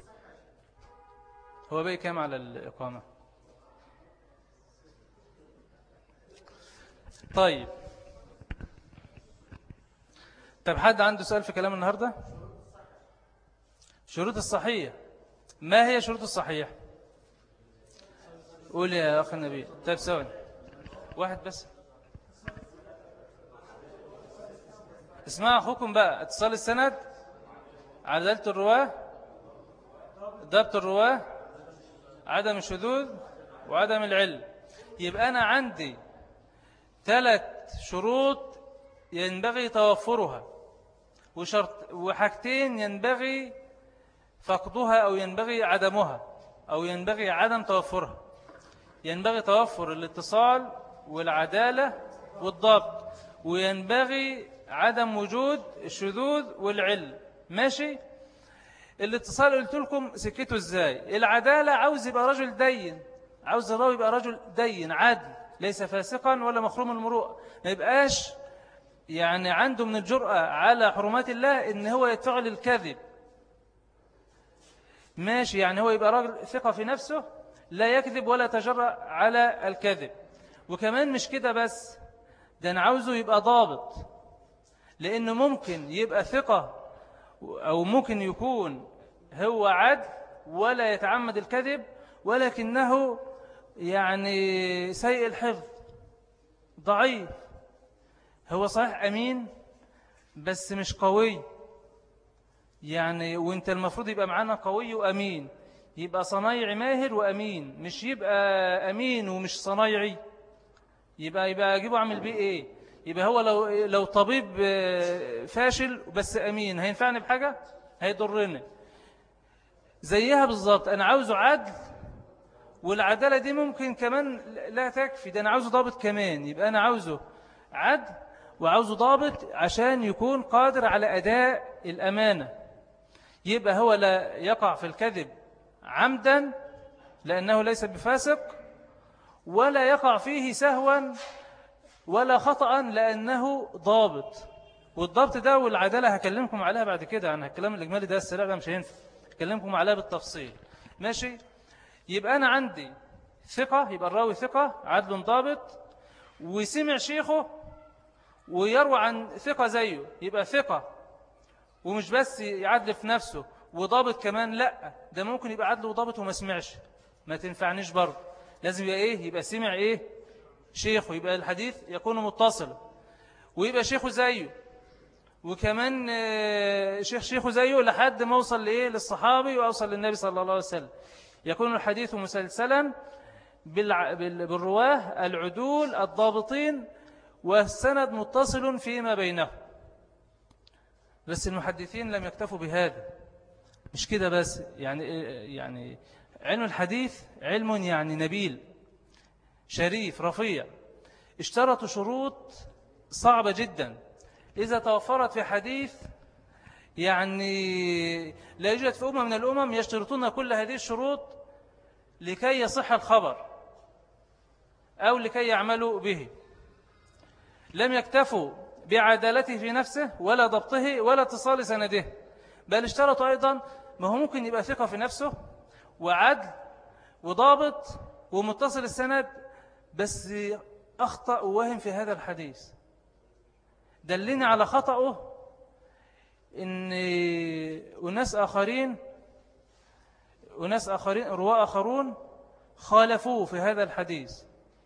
هو بقى كام على الإقامة طيب طب حد عنده سؤال في كلام النهاردة شروط الصحيح ما هي شروط الصحيح قول يا أخي النبي طيب سؤال واحد بس اسمع أخوكم بقى اتصال السند عدالة الرواه ضبط الرواه عدم الشذوذ وعدم العلم يبقى أنا عندي ثلاث شروط ينبغي توفرها وشرط وحاجتين ينبغي فقدها أو ينبغي عدمها أو ينبغي عدم توفرها ينبغي توفر الاتصال والعدالة والضبط وينبغي عدم وجود الشذوذ والعل ماشي الاتصال قلت لكم سكته ازاي العدالة عاوز يبقى رجل دين عاوز الراوي يبقى رجل دين عادل ليس فاسقا ولا مخروم المروءة ما يبقاش يعني عنده من الجرأة على حرمات الله ان هو يتفعل الكذب ماشي يعني هو يبقى راجل ثقة في نفسه لا يكذب ولا تجرأ على الكذب وكمان مش كده بس ده أنا عاوزه يبقى ضابط لأنه ممكن يبقى ثقة أو ممكن يكون هو عدل ولا يتعمد الكذب ولكنه يعني سيء الحفظ ضعيف هو صحيح أمين بس مش قوي يعني وانت المفروض يبقى معانا قوي وأمين يبقى صنايعي ماهر وأمين مش يبقى أمين ومش صنايعي يبقى يبقى أجيبه أعمل بيه إيه يبقى هو لو لو طبيب فاشل بس أمين هينفعني بحاجة هيضرني زيها بالظبط أنا عاوزه عدل والعدالة دي ممكن كمان لا تكفي ده أنا عاوزه ضابط كمان يبقى أنا عاوزه عدل وعاوزه ضابط عشان يكون قادر على أداء الأمانة يبقى هو لا يقع في الكذب عمدا لأنه ليس بفاسق ولا يقع فيه سهوا ولا خطأ لأنه ضابط والضبط ده والعدالة هكلمكم عليها بعد كده عن الكلام الإجمالي ده السريع ده مش هينفع هكلمكم عليها بالتفصيل ماشي يبقى أنا عندي ثقة يبقى الراوي ثقة عدل ضابط وسمع شيخه ويروى عن ثقة زيه يبقى ثقة ومش بس يعدل في نفسه وضابط كمان لا ده ممكن يبقى عدل وضابط وما سمعش ما تنفعنيش برضه لازم يبقى ايه يبقى سمع ايه شيخه يبقى الحديث يكون متصل ويبقى شيخه زيه وكمان آه، شيخ شيخه زيه لحد ما وصل لإيه للصحابي وأوصل للنبي صلى الله عليه وسلم يكون الحديث مسلسلا بالرواه العدول الضابطين والسند متصل فيما بينهم بس المحدثين لم يكتفوا بهذا مش كده بس يعني يعني علم الحديث علم يعني نبيل شريف رفيع اشترطوا شروط صعبة جدا إذا توفرت في حديث يعني لا يوجد في أمة من الأمم يشترطون كل هذه الشروط لكي يصح الخبر أو لكي يعملوا به لم يكتفوا بعدالته في نفسه ولا ضبطه ولا اتصال سنده بل اشترطوا أيضا ما هو ممكن يبقى ثقة في نفسه وعدل وضابط ومتصل السند بس أخطأ ووهم في هذا الحديث دلني على خطأه إن أناس آخرين أناس آخرين رواء آخرون خالفوه في هذا الحديث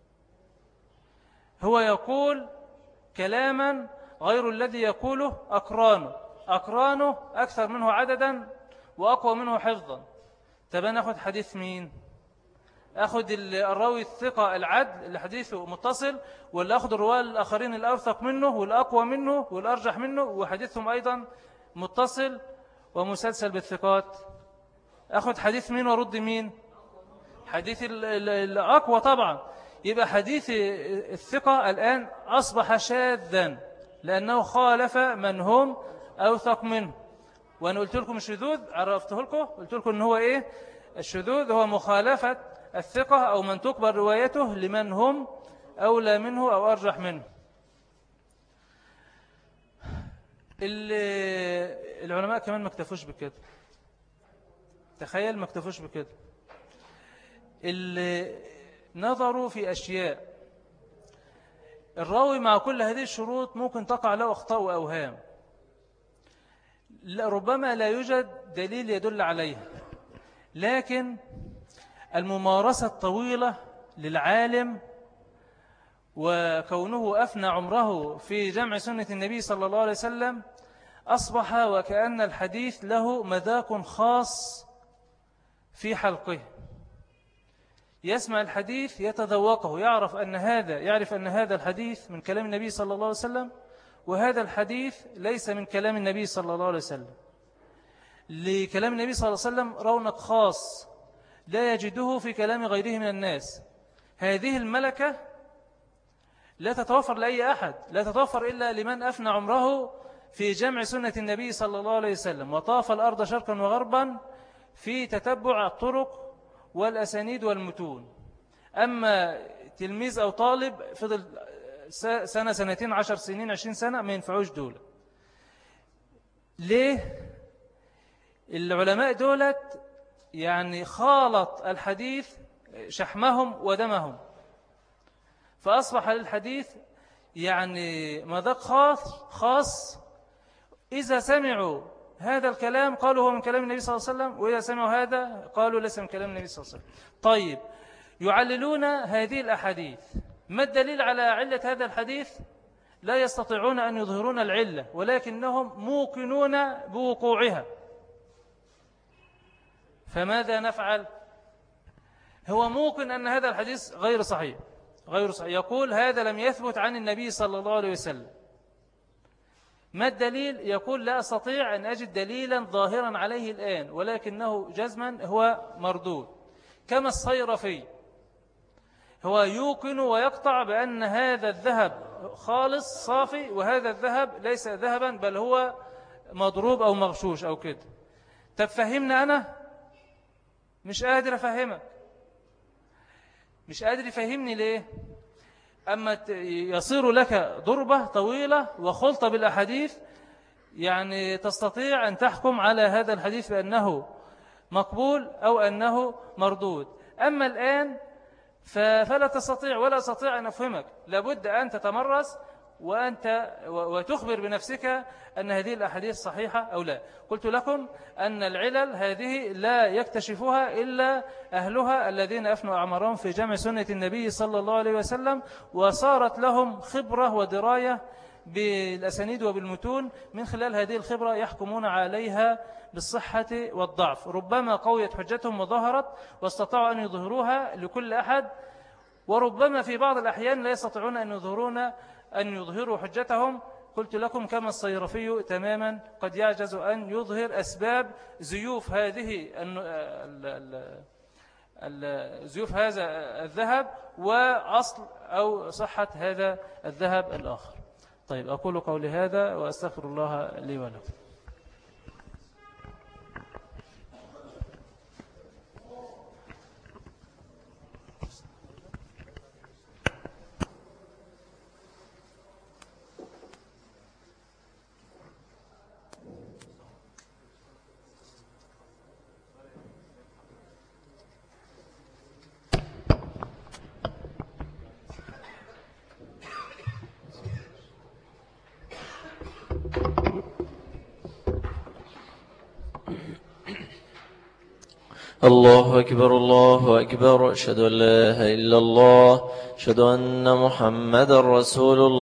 هو يقول كلاما غير الذي يقوله أقرانه أقرانه أكثر منه عددا وأقوى منه حفظا طب أنا أخذ حديث مين أخذ الراوي الثقة العدل اللي حديثه متصل ولا أخذ الرواة الآخرين الأوثق منه والأقوى منه والأرجح منه وحديثهم أيضا متصل ومسلسل بالثقات أخذ حديث مين ورد مين حديث الأقوى طبعا يبقى حديث الثقة الآن أصبح شاذا لأنه خالف من هم أوثق منه وأنا قلت لكم الشذوذ عرفته لكم قلت لكم أن هو إيه الشذوذ هو مخالفة الثقة أو من تقبل روايته لمن هم أولى منه أو أرجح منه العلماء كمان ما اكتفوش بكده تخيل ما اكتفوش بكده اللي نظروا في أشياء الراوي مع كل هذه الشروط ممكن تقع له أخطاء وأوهام ربما لا يوجد دليل يدل عليها لكن الممارسة الطويلة للعالم وكونه أفنى عمره في جمع سنة النبي صلى الله عليه وسلم أصبح وكأن الحديث له مذاق خاص في حلقه يسمع الحديث يتذوقه يعرف أن هذا يعرف أن هذا الحديث من كلام النبي صلى الله عليه وسلم وهذا الحديث ليس من كلام النبي صلى الله عليه وسلم لكلام النبي صلى الله عليه وسلم رونق خاص لا يجده في كلام غيره من الناس هذه الملكة لا تتوفر لأي أحد لا تتوفر إلا لمن أفنى عمره في جمع سنة النبي صلى الله عليه وسلم وطاف الأرض شرقا وغربا في تتبع الطرق والأسانيد والمتون أما تلميذ أو طالب فضل سنة سنتين عشر سنين عشرين سنة ما ينفعوش دول ليه العلماء دولت يعني خالط الحديث شحمهم ودمهم فأصبح للحديث يعني مذاق خاص خاص إذا سمعوا هذا الكلام قالوا هو من كلام النبي صلى الله عليه وسلم وإذا سمعوا هذا قالوا ليس من كلام النبي صلى الله عليه وسلم طيب يعللون هذه الأحاديث ما الدليل على علة هذا الحديث لا يستطيعون أن يظهرون العلة ولكنهم موقنون بوقوعها فماذا نفعل هو موقن أن هذا الحديث غير صحيح غير صحيح يقول هذا لم يثبت عن النبي صلى الله عليه وسلم ما الدليل يقول لا أستطيع أن أجد دليلا ظاهرا عليه الآن ولكنه جزما هو مردود كما الصيرفي هو يوقن ويقطع بأن هذا الذهب خالص صافي وهذا الذهب ليس ذهبا بل هو مضروب أو مغشوش أو كده طب فهمنا أنا مش قادر أفهمك مش قادر يفهمني ليه أما يصير لك ضربة طويلة وخلطة بالأحاديث يعني تستطيع أن تحكم على هذا الحديث بأنه مقبول أو أنه مردود أما الآن فلا تستطيع ولا أستطيع أن أفهمك لابد أن تتمرس وأنت وتخبر بنفسك أن هذه الأحاديث صحيحة أو لا قلت لكم أن العلل هذه لا يكتشفها إلا أهلها الذين أفنوا أعمارهم في جمع سنة النبي صلى الله عليه وسلم وصارت لهم خبرة ودراية بالأسانيد وبالمتون من خلال هذه الخبرة يحكمون عليها بالصحة والضعف ربما قويت حجتهم وظهرت واستطاعوا أن يظهروها لكل أحد وربما في بعض الأحيان لا يستطيعون أن يظهرون أن يظهروا حجتهم قلت لكم كما الصيرفي تماما قد يعجز أن يظهر أسباب زيوف هذه زيوف هذا الذهب وأصل أو صحة هذا الذهب الآخر طيب أقول قولي هذا وأستغفر الله لي ولكم الله أكبر الله أكبر أشهد أن لا إله إلا الله أشهد أن محمد رسول الله